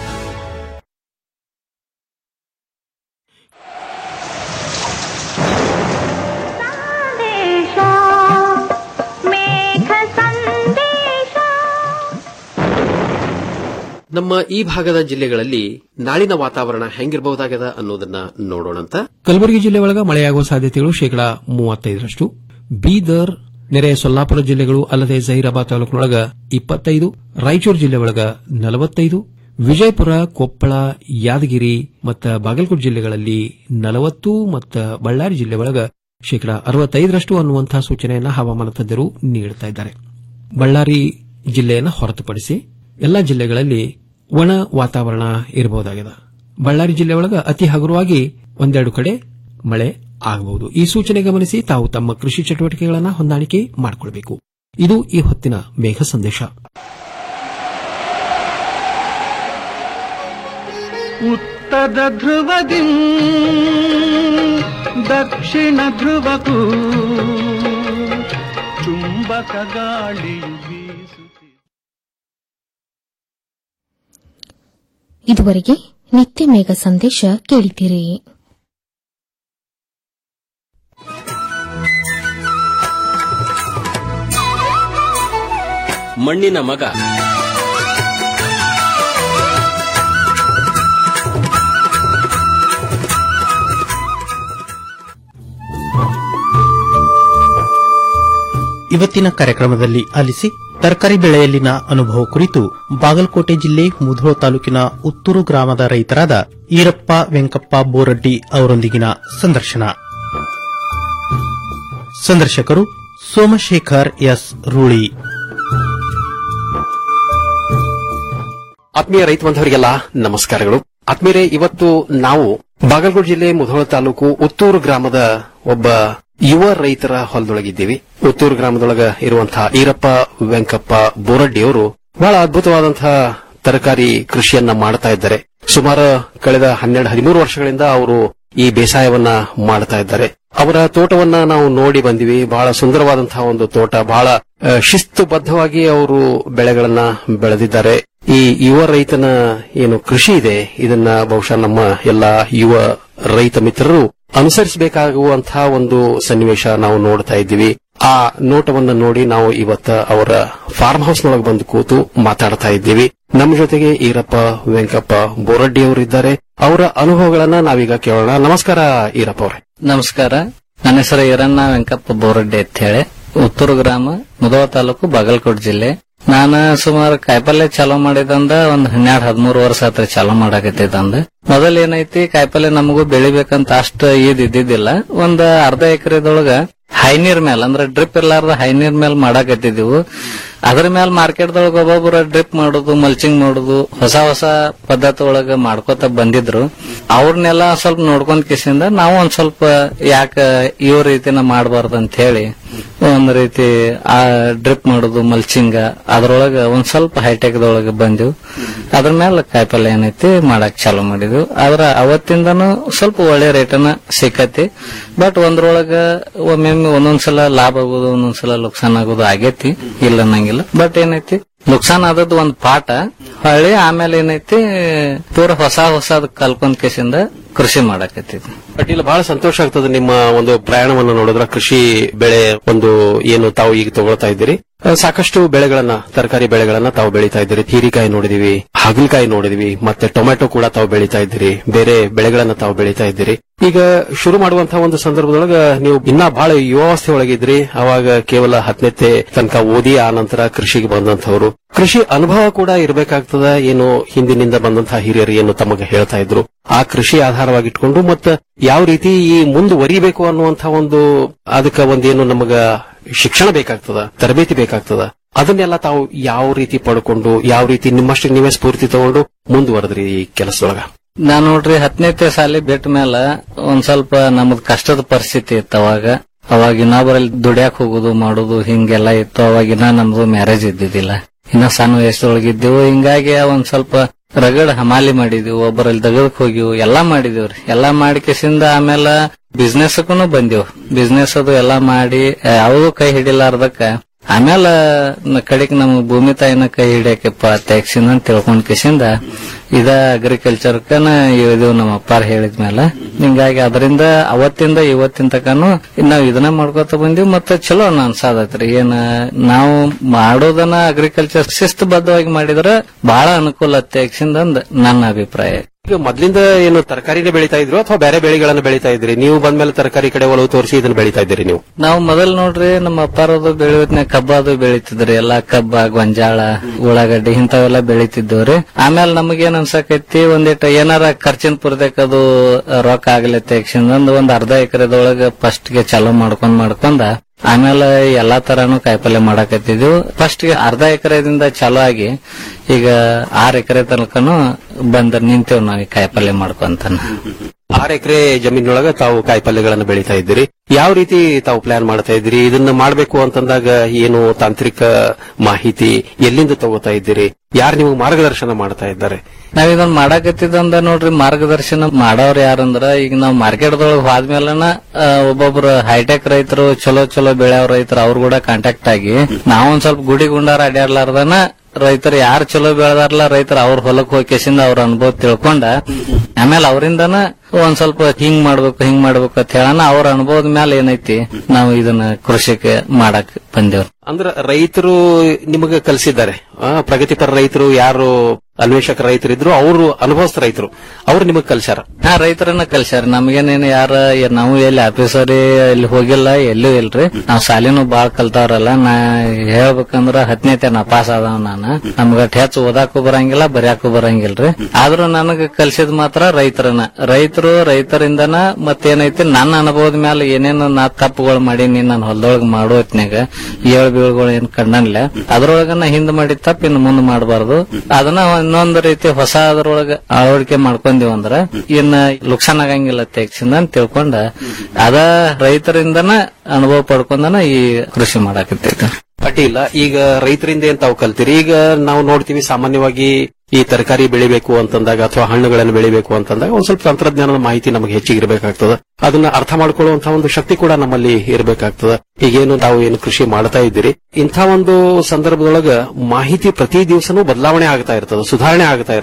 ನಮ್ಮ ಈ ಭಾಗದ ಜಿಲ್ಲೆಗಳಲ್ಲಿ ನಾಳಿನ ವಾತಾವರಣ ಹೆಂಗಿರಬಹುದಾಗದ ಅನ್ನೋದನ್ನ ನೋಡೋಣಂತ ಕಲಬುರಗಿ ಜಿಲ್ಲೆ ಒಳಗ ಮಳೆಯಾಗುವ ಸಾಧ್ಯತೆಗಳು ಶೇಕಡಾ ಮೂವತ್ತೈದರಷ್ಟು ಬೀದರ್ ನೆರೆಯ ಸೊಲ್ಲಾಪುರ ಜಿಲ್ಲೆಗಳು ಅಲ್ಲದೆ ಜಹೀರಾಬಾದ್ ತಾಲೂಕಿನೊಳಗ ಇಪ್ಪತ್ತೈದು ರಾಯಚೂರು ಜಿಲ್ಲೆ ಒಳಗ ನಲವತ್ತೈದು ವಿಜಯಪುರ ಕೊಪ್ಪಳ ಯಾದಗಿರಿ ಮತ್ತು ಬಾಗಲಕೋಟೆ ಜಿಲ್ಲೆಗಳಲ್ಲಿ ನಲವತ್ತು ಮತ್ತು ಬಳ್ಳಾರಿ ಜಿಲ್ಲೆ ಒಳಗ ಶೇಕಡಾ ಅರವತ್ತೈದರಷ್ಟು ಅನ್ನುವಂತಹ ಸೂಚನೆಯನ್ನ ಹವಾಮಾನ ತಜ್ಞರು ನೀಡುತ್ತಾ ಇದ್ದಾರೆ ಬಳ್ಳಾರಿ ಜಿಲ್ಲೆಯನ್ನು ಹೊರತುಪಡಿಸಿ ಎಲ್ಲಾ ಜಿಲ್ಲೆಗಳಲ್ಲಿ ಒಣ ವಾತಾವರಣ ಇರಬಹುದಾಗಿದೆ ಬಳ್ಳಾರಿ ಜಿಲ್ಲೆ ಒಳಗ ಅತಿ ಹಗುರವಾಗಿ ಒಂದೆರಡು ಕಡೆ ಮಳೆ ಆಗಬಹುದು ಈ ಸೂಚನೆ ಗಮನಿಸಿ ತಾವು ತಮ್ಮ ಕೃಷಿ ಚಟುವಟಿಕೆಗಳನ್ನು ಹೊಂದಾಣಿಕೆ ಮಾಡಿಕೊಳ್ಳಬೇಕು ಇದು ಈ ಹೊತ್ತಿನ ಮೇಘ ಸಂದೇಶ ಉತ್ತರ ಧ್ರುವದಿ ದಕ್ಷಿಣ ಧ್ರುವಕ್ಕೂ ಚುಂಬಕ ಗಾಳಿಯು ಬೀಸುತ್ತಿದೆ ಇದುವರೆಗೆ ನಿತ್ಯ ಮೇಘ ಸಂದೇಶ ಕೇಳಿದ್ದೀರಿ ಮಣ್ಣಿನ ಮಗ ಇವತ್ತಿನ ಕಾರ್ಯಕ್ರಮದಲ್ಲಿ ಆಲಿಸಿ ತರಕಾರಿ ಬೆಳೆಯಲ್ಲಿನ ಅನುಭವ ಕುರಿತು ಬಾಗಲಕೋಟೆ ಜಿಲ್ಲೆ ಮುಧೋಳ ತಾಲೂಕಿನ ಉತ್ತೂರು ಗ್ರಾಮದ ರೈತರಾದ ಈರಪ್ಪ ವೆಂಕಪ್ಪ ಬೋರಡ್ಡಿ ಅವರೊಂದಿಗಿನ ಸಂದರ್ಶನ ಸಂದರ್ಶಕರು ಸೋಮಶೇಖರ್ ಎಸ್ ರೂಳಿ ಆತ್ಮೀಯ ರೈತ ಬಾಂಧವರಿಗೆಲ್ಲ ನಮಸ್ಕಾರಗಳು ಆತ್ಮೀಯರೇ ಇವತ್ತು ನಾವು ಬಾಗಲಕೋಟೆ ಜಿಲ್ಲೆ ಮುಧೋಳ ತಾಲೂಕು ಉತ್ತೂರು ಗ್ರಾಮದ ಒಬ್ಬ ಯುವ ರೈತರ ಹೊಲದೊಳಗಿದ್ದೀವಿ ಉತ್ತೂರು ಗ್ರಾಮದೊಳಗ ಇರುವಂತಹ ಈರಪ್ಪ ವೆಂಕಪ್ಪ ಬೋರಡ್ಡಿ ಅವರು ಬಹಳ ಅದ್ಭುತವಾದಂತಹ ತರಕಾರಿ ಕೃಷಿಯನ್ನ ಮಾಡ್ತಾ ಇದ್ದಾರೆ ಸುಮಾರು ಕಳೆದ ಹನ್ನೆರಡು ಹದಿಮೂರು ವರ್ಷಗಳಿಂದ ಅವರು ಈ ಬೇಸಾಯವನ್ನ ಮಾಡ್ತಾ ಇದ್ದಾರೆ ಅವರ ತೋಟವನ್ನ ನಾವು ನೋಡಿ ಬಂದಿವಿ ಬಹಳ ಸುಂದರವಾದಂತಹ ಒಂದು ತೋಟ ಬಹಳ ಆ, ಶಿಸ್ತುಬದ್ಧವಾಗಿ ಅವರು ಬೆಳೆಗಳನ್ನ ಬೆಳೆದಿದ್ದಾರೆ ಈ ಯುವ ರೈತನ ಏನು ಕೃಷಿ ಇದೆ ಇದನ್ನ ಬಹುಶಃ ನಮ್ಮ ಎಲ್ಲಾ ಯುವ ರೈತ ಮಿತ್ರರು ಅನುಸರಿಸಬೇಕಾಗುವಂತಹ ಒಂದು ಸನ್ನಿವೇಶ ನಾವು ನೋಡ್ತಾ ಇದ್ದೀವಿ ಆ ನೋಟವನ್ನು ನೋಡಿ ನಾವು ಇವತ್ತ ಅವರ ಫಾರ್ಮ್ ಹೌಸ್ ನೊಳಗೆ ಬಂದು ಕೂತು ಮಾತಾಡ್ತಾ ಇದ್ದೀವಿ ನಮ್ಮ ಜೊತೆಗೆ ಈರಪ್ಪ ವೆಂಕಪ್ಪ ಬೋರಡ್ಡಿ ಅವರು ಇದ್ದಾರೆ ಅವರ ಅನುಭವಗಳನ್ನ ನಾವೀಗ ಕೇಳೋಣ ನಮಸ್ಕಾರ ಈರಪ್ಪ ಅವರೇ ನಮಸ್ಕಾರ ನನ್ನ ಹೆಸರು ಈರಣ್ಣ ವೆಂಕಪ್ಪ ಬೋರಡ್ಡಿ ಅಂತ ಹೇಳಿ ಉತ್ತೂರು ಗ್ರಾಮ ಮುದವ ತಾಲೂಕು ಬಾಗಲಕೋಟೆ ಜಿಲ್ಲೆ ನಾನು ಸುಮಾರು ಕಾಯಿಪಲ್ಯ ಚಾಲೂ ಮಾಡಿದಂದ ಒಂದ್ ಹನ್ನೆರಡು ಹದಿಮೂರು ವರ್ಷ ಆತ್ರಿ ಚಾಲೂ ಮಾಡಾಕತ್ತಿದ್ದಂದ ಮೊದಲ್ ಏನೈತಿ ಕಾಯಿಪಲ್ಯ ನಮಗೂ ಬೆಳಿಬೇಕಂತ ಅಷ್ಟ ಇದ್ ಇದ್ದಿದ್ದಿಲ್ಲ ಒಂದ್ ಅರ್ಧ ಎಕರೆದೊಳಗ ಹೈನೀರ್ ಮೇಲ್ ಅಂದ್ರೆ ಡ್ರಿಪ್ ಇರ್ಲಾರ್ದ ಹೈನೀರ್ ಮೇಲ್ ಮಾಡಾಕತ್ತಿದ್ವು ಅದ್ರ ಮೇಲೆ ಮಾರ್ಕೆಟ್ದೊಳಗ ಒಬ್ಬೊಬ್ರು ಡ್ರಿಪ್ ಮಾಡೋದು ಮಲ್ಚಿಂಗ್ ಮಾಡೋದು ಹೊಸ ಹೊಸ ಪದ್ಧತಿ ಒಳಗ ಮಾಡ್ಕೋತ ಬಂದಿದ್ರು ಅವ್ರನ್ನೆಲ್ಲ ಸ್ವಲ್ಪ ನೋಡ್ಕೊಂಡ್ ಕಿಸಿಂದ ನಾವು ಒಂದ್ ಸ್ವಲ್ಪ ಯಾಕ ಇವ್ ರೀತಿನ ಮಾಡಬಾರ್ದು ಅಂತ ಹೇಳಿ ಒಂದ್ ರೀತಿ ಆ ಡ್ರಿಪ್ ಮಾಡೋದು ಮಲ್ಚಿಂಗ್ ಅದ್ರೊಳಗ ಒಂದ್ ಸ್ವಲ್ಪ ಹೈಟೆಕ್ ದೊಳಗ ಬಂದಿವ್ ಅದ್ರ ಮೇಲೆ ಕಾಯಿಪಲ್ಯ ಏನೈತಿ ಮಾಡಕ್ ಚಾಲೂ ಮಾಡಿದ್ವಿ ಆದ್ರ ಅವತ್ತಿಂದನು ಸ್ವಲ್ಪ ಒಳ್ಳೆ ರೇಟನ ಸಿಕ್ಕತಿ ಬಟ್ ಒಂದ್ರೊಳಗ ಒಮ್ಮೊಮ್ಮೆ ಒಂದೊಂದ್ಸಲ ಲಾಭ ಆಗೋದು ಒಂದೊಂದ್ಸಲ ಲುಕ್ಸಾನ್ ಆಗೋದು ಆಗೇತಿ ಇಲ್ಲ ಅನ್ನಂಗಿಲ್ಲ ಬಟ್ ಏನೈತಿ ನುಕ್ಸಾನ್ ಆದದ್ದು ಒಂದ್ ಪಾಠ ಹೊಳ್ಳಿ ಆಮೇಲೆ ಏನೈತಿ ಪೂರ ಹೊಸ ಹೊಸದ್ ಕಲ್ಕೊಂಡ್ ಕೇಸಿಂದ ಕೃಷಿ ಮಾಡಾಕತ್ತಿದ್ವಿ ಬಟ್ ಇಲ್ಲಿ ಬಹಳ ಸಂತೋಷ ಆಗ್ತದೆ ನಿಮ್ಮ ಒಂದು ಪ್ರಯಾಣವನ್ನು ನೋಡಿದ್ರೆ ಕೃಷಿ ಬೆಳೆ ಒಂದು ಏನು ತಾವು ಈಗ ತಗೊಳ್ತಾ ಇದ್ದೀರಿ ಆ, ಸಾಕಷ್ಟು ಬೆಳೆಗಳನ್ನ ತರಕಾರಿ ಬೆಳೆಗಳನ್ನ ತಾವು ಬೆಳೀತಾ ಇದ್ದೀರಿ ಹೀರಿಕಾಯಿ ನೋಡಿದಿವಿ ಹಾಗಲಕಾಯಿ ನೋಡಿದಿವಿ ಮತ್ತೆ ಟೊಮೆಟೊ ಕೂಡ ತಾವು ಬೆಳೀತಾ ಇದ್ದೀರಿ ಬೇರೆ ಬೆಳೆಗಳನ್ನ ತಾವು ಬೆಳೀತಾ ಇದ್ದೀರಿ ಈಗ ಶುರು ಮಾಡುವಂತಹ ಒಂದು ಸಂದರ್ಭದೊಳಗ ನೀವು ಇನ್ನ ಬಹಳ ಯುವಾವಸ್ಥೆ ಒಳಗಿದ್ರಿ ಅವಾಗ ಕೇವಲ ಹತ್ತನೇತೆ ತನಕ ಓದಿ ಆ ನಂತರ ಕೃಷಿಗೆ ಬಂದಂತವರು ಕೃಷಿ ಅನುಭವ ಕೂಡ ಇರಬೇಕಾಗ್ತದ ಏನು ಹಿಂದಿನಿಂದ ಬಂದಂತಹ ಹಿರಿಯರು ಏನು ತಮಗೆ ಹೇಳ್ತಾ ಇದ್ರು ಆ ಕೃಷಿ ಆಧಾರವಾಗಿಟ್ಕೊಂಡು ಮತ್ತ ಯಾವ ರೀತಿ ಈ ಮುಂದುವರಿಬೇಕು ಅನ್ನುವಂತಹ ಒಂದು ಅದಕ್ಕೆ ಒಂದೇನು ನಮಗ ಶಿಕ್ಷಣ ಬೇಕಾಗ್ತದ ತರಬೇತಿ ಬೇಕಾಗ್ತದ ಅದನ್ನೆಲ್ಲ ತಾವು ಯಾವ ರೀತಿ ಪಡ್ಕೊಂಡು ಯಾವ ರೀತಿ ನಿಮ್ಮಷ್ಟು ನೀವೇ ಸ್ಫೂರ್ತಿ ತಗೊಂಡು ಮುಂದುವರೆದ್ರಿ ಈ ಕೆಲಸದೊಳಗ ನಾನ್ ನೋಡ್ರಿ ಹತ್ತನೇತೆ ಸಾಲಿ ಬಿಟ್ಟ ಮೇಲೆ ಒಂದ್ ಸ್ವಲ್ಪ ನಮ್ದ್ ಕಷ್ಟದ ಪರಿಸ್ಥಿತಿ ಇತ್ತು ಅವಾಗ ಅವಾಗ ಇನ್ನೊಬ್ಬರಲ್ಲಿ ದುಡ್ಯಾಕ್ ಹೋಗುದು ಮಾಡುದು ಹಿಂಗೆಲ್ಲ ಇತ್ತು ಅವಾಗಿನ ನಮ್ದು ಮ್ಯಾರೇಜ್ ಇದ್ದಿದ್ದಿಲ್ಲ ಇನ್ನ ಸಣ್ಣ ವಯಸ್ಸೊಳಗಿದ್ದೆವು ಹಿಂಗಾಗಿ ಒಂದ್ ಸ್ವಲ್ಪ ರಗಡ್ ಹಮಾಲಿ ಮಾಡಿದ್ವಿ ಒಬ್ಬರಲ್ಲಿ ದಗದಕ್ ಹೋಗಿವು ಎಲ್ಲಾ ಮಾಡಿದಿವ್ರಿ ಎಲ್ಲಾ ಮಾಡಿಕೆಸಿಂದ ಆಮೇಲೆ ಬಿಸ್ನೆಸ್ಗೂ ಬಂದೆವು ಬಿಸ್ನೆಸ್ ಅದು ಎಲ್ಲಾ ಮಾಡಿ ಯಾವುದು ಕೈ ಹಿಡಿಲಾರ್ದಕ್ಕ ಆಮೇಲೆ ಕಡೆಗೆ ನಮ್ಮ ಭೂಮಿ ತಾಯಿನ ಕೈ ಹಿಡಿಯಕಪ್ಪ ತೆಗ್ಸಿಂದ ಅಂತ ತಿಳ್ಕೊಂಡ್ ಕಿಸಿಂದ ಇದ ಅಗ್ರಿಕಲ್ಚರ್ಕನ ಇದು ನಮ್ಮ ಅಪ್ಪಾರ ಹೇಳಿದ್ಮೇಲೆ ಹಿಂಗಾಗಿ ಅದರಿಂದ ಅವತ್ತಿಂದ ಇವತ್ತಿನ ತಕನು ನಾವ್ ಇದನ್ನ ಮಾಡ್ಕೊತ ಬಂದಿವಿ ಮತ್ತೆ ಚಲೋ ಅನ್ಸಾದತ್ರಿ ಏನ ನಾವು ಮಾಡೋದನ್ನ ಅಗ್ರಿಕಲ್ಚರ್ ಶಿಸ್ತುಬದ್ಧವಾಗಿ ಮಾಡಿದ್ರೆ ಬಹಳ ಅನುಕೂಲ ತೆಗ್ಸಿಂದ ನನ್ನ ಅಭಿಪ್ರಾಯ ಈಗ ಮೊದ್ಲಿಂದ ಏನು ತರಕಾರಿನೇ ಬೆಳೀತಾ ಇದ್ರು ಅಥವಾ ಬೇರೆ ಬೆಳೆಗಳನ್ನ ಬೆಳೀತಾ ಇದ್ರಿ ನೀವು ಬಂದ್ಮೇಲೆ ತರಕಾರಿ ಕಡೆ ಒಲವು ತೋರಿಸಿ ಇದನ್ನ ಬೆಳೀತಾ ಇದ್ದೀರಿ ನೀವು ನಾವು ಮೊದಲ್ ನೋಡ್ರಿ ನಮ್ಮ ಅಪ್ಪಾರದು ಬೆಳೆಯೋದ್ನ ಕಬ್ಬ ಅದು ಬೆಳಿತಿದ್ರಿ ಎಲ್ಲಾ ಕಬ್ಬ ಗೊಂಜಾಳ ಉಳ್ಳಾಗಡ್ಡಿ ಇಂಥವೆಲ್ಲ ಬೆಳಿತಿದ್ದವ್ರಿ ಆಮೇಲೆ ನಮಗೇನ್ ಅನ್ಸಕೈತಿ ಒಂದಿಟ್ಟು ಏನಾರ ಖರ್ಚಿನ ಪುರ್ದಕ್ ಅದು ರೊಕ್ಕ ಆಗ್ಲತ್ತೆ ಯಕ್ಷಿಂದ ಒಂದ್ ಅರ್ಧ ಎಕರೆದೊಳಗ ಫಸ್ಟ್ ಗೆ ಚಾಲೂ ಮಾಡ್ಕೊಂಡ್ ಮಾಡ್ಕೊಂಡ ಆಮೇಲೆ ಎಲ್ಲಾ ತರಾನು ಕಾಯಿಪಲ್ಯ ಮಾಡಾಕತ್ತಿದ್ವಿ ಫಸ್ಟ್ ಗೆ ಅರ್ಧ ಎಕರೆದಿಂದ ಚಾಲೂ ಆಗಿ ಈಗ ಆರ್ ಎಕರೆ ತನಕನು ಬಂದ ನಿಂತೇವ್ ನಾವ್ ಈ ಕಾಯಿಪಲ್ಯ ಮಾಡ್ಕೊಂತಾನ ಆರು ಎಕರೆ ಜಮೀನೊಳಗ ತಾವು ಕಾಯಿ ಪಲ್ಯಗಳನ್ನು ಬೆಳೀತಾ ಇದ್ದೀರಿ ಯಾವ ರೀತಿ ತಾವು ಪ್ಲಾನ್ ಮಾಡ್ತಾ ಇದ್ದೀರಿ ಇದನ್ನ ಮಾಡಬೇಕು ಅಂತಂದಾಗ ಏನು ತಾಂತ್ರಿಕ ಮಾಹಿತಿ ಎಲ್ಲಿಂದ ತಗೋತಾ ಇದ್ದೀರಿ ಯಾರು ನೀವು ಮಾರ್ಗದರ್ಶನ ಮಾಡ್ತಾ ಇದ್ದಾರೆ ನಾವ್ ಇದನ್ನ ಮಾಡಾಕತ್ತಿದಂದ ನೋಡ್ರಿ ಮಾರ್ಗದರ್ಶನ ಮಾಡೋರ್ ಯಾರಂದ್ರ ಈಗ ನಾವ್ ಮಾರ್ಕೆಟ್ದೊಳಗ್ ಹೋದ್ಮೇಲನ ಆ, ಒಬ್ಬೊಬ್ರು ಹೈಟೆಕ್ ರೈತರು ಚಲೋ ಚಲೋ ಬೆಳೆಯವ್ ರೈತರು ಅವ್ರ ಕೂಡ ಕಾಂಟ್ಯಾಕ್ಟ್ ಆಗಿ ನಾವೊಂದ್ ಸ್ವಲ್ಪ ಗುಡಿ ಗುಂಡಾರ ಅಡ್ಯಾಡ್ಲಾರ್ದನ ರೈತರು ಯಾರು ಚಲೋ ಬೆಳೆದಾರಲ್ಲ ರೈತರು ಅವ್ರ ಹೊಲಕ್ ಹೋಗಿ ಕೆಸಿಂದ ಅವ್ರ ಅನುಭವ ತಿಳ್ಕೊಂಡ ಆಮೇಲೆ ಅವರಿಂದನ ಒಂದ್ ಸ್ವಲ್ಪ ಹಿಂಗ್ ಮಾಡ್ಬೇಕು ಹಿಂಗ್ ಮಾಡ್ಬೇಕು ಅಂತ ಹೇಳನ ಅವ್ರ ಅನುಭವದ ಮೇಲೆ ಏನೈತಿ ನಾವು ಇದನ್ನ ಕೃಷಿಗೆ ಮಾಡಕ್ ಬಂದೇವ್ರಿ ಅಂದ್ರ ರೈತರು ನಿಮಗೆ ಕಲಿಸಿದ್ದಾರೆ ಆ, ಪ್ರಗತಿಪರ ರೈತರು ಯಾರು ಅನ್ವೇಷಕ ರೈತರಿದ್ರು ಅವರು ಅನುಭವಸ್ಥ ರೈತರು ಅವ್ರು ನಿಮಗೆ ಕಲ್ಸ್ಯಾರ ಹಾ ರೈತರನ್ನ ಕಲ್ಸ್ಯಾರ ನಮಗೇನೇನು ಯಾರ ಏ- ನಾವು ಎಲ್ಲಿ ಆಫೀಸರ್ ಎಲ್ಲಿ ಹೋಗಿಲ್ಲ ಎಲ್ಲೂ ಇಲ್ರಿ ನಾವ್ ಸಾಲಿನೂ ಬಾಳ್ ಕಲ್ತಾವ್ರಲ್ಲ ನಾ ಹೇಳ್ಬೇಕಂದ್ರ ಹತ್ತನೇತೆ ನಾ ಪಾಸ್ ಆದವ್ ನಾನು ನಮ್ಗ ಹೆಚ್ಚು ಓದಾಕು ಬರಂಗಿಲ್ಲ ಬರ್ಯಾಕು ಬರಂಗಿಲ್ರಿ ಆದ್ರೂ ನನಗ ಕಲ್ಸಿದ್ ಮಾತ್ರ ರೈತರನ್ನ ರೈತರು ರೈತರಿಂದನ ಮತ್ತೇನೈತಿ ನನ್ನ ಅನುಭವದ ಮೇಲೆ ಏನೇನು ನಾ ತಪ್ಪುಗಳು ಮಾಡೀನಿ ನನ್ನ ಹೊಲದೊಳಗ ಮಾಡೋ ಹೊತ್ನ್ಯಾಗ ಏಳ್ ಬೀಳ್ಗಳು ಏನ್ ಕಂಡನ್ಲ ಅದ್ರೊಳಗ ನಾ ಹಿಂದ್ ಮಾಡಿದ ತಪ್ಪ ಇನ್ನು ಮುಂದೆ ಮಾಡಬಾರ್ದು ಅದನ್ನ ಇನ್ನೊಂದು ರೀತಿ ಹೊಸ ಅದ್ರೊಳಗ ಅಳವಡಿಕೆ ಮಾಡ್ಕೊಂದಿವ್ ಅಂದ್ರ ಇನ್ನ ಲುಕ್ಸಾನ್ ಆಗಂಗಿಲ್ಲ ತೆಗ್ಸಿಂದ ಅಂತ ತಿಳ್ಕೊಂಡ ಅದ ರೈತರಿಂದನ ಅನುಭವ ಪಡ್ಕೊಂಡನ ಈ ಕೃಷಿ ಮಾಡಾಕತ್ತೈತಿ ಅಡ್ಡಿಲ್ಲ ಈಗ ರೈತರಿಂದ ಏನ್ ತಾವು ಕಲ್ತೀರಿ ಈಗ ನಾವು ನೋಡ್ತೀವಿ ಸಾಮಾನ್ಯವಾಗಿ ಈ ತರಕಾರಿ ಬೆಳಿಬೇಕು ಅಂತಂದಾಗ ಅಥವಾ ಹಣ್ಣುಗಳನ್ನು ಬೆಳಿಬೇಕು ಅಂತಂದಾಗ ಒಂದ್ ಸ್ವಲ್ಪ ತಂತ್ರಜ್ಞಾನದ ಮಾಹಿತಿ ನಮಗೆ ಹೆಚ್ಚಿಗೆ ಇರಬೇಕಾಗ್ತದ ಅದನ್ನ ಅರ್ಥ ಮಾಡ್ಕೊಳ್ಳುವಂತಹ ಒಂದು ಶಕ್ತಿ ಕೂಡ ನಮ್ಮಲ್ಲಿ ಇರಬೇಕಾಗ್ತದ ಈಗೇನು ತಾವು ಏನು ಕೃಷಿ ಮಾಡ್ತಾ ಇದ್ದೀರಿ ಇಂಥ ಒಂದು ಸಂದರ್ಭದೊಳಗ ಮಾಹಿತಿ ಪ್ರತಿ ದಿವಸನೂ ಬದಲಾವಣೆ ಆಗ್ತಾ ಇರ್ತದ ಸುಧಾರಣೆ ಆಗ್ತಾ ಇರ್ತದ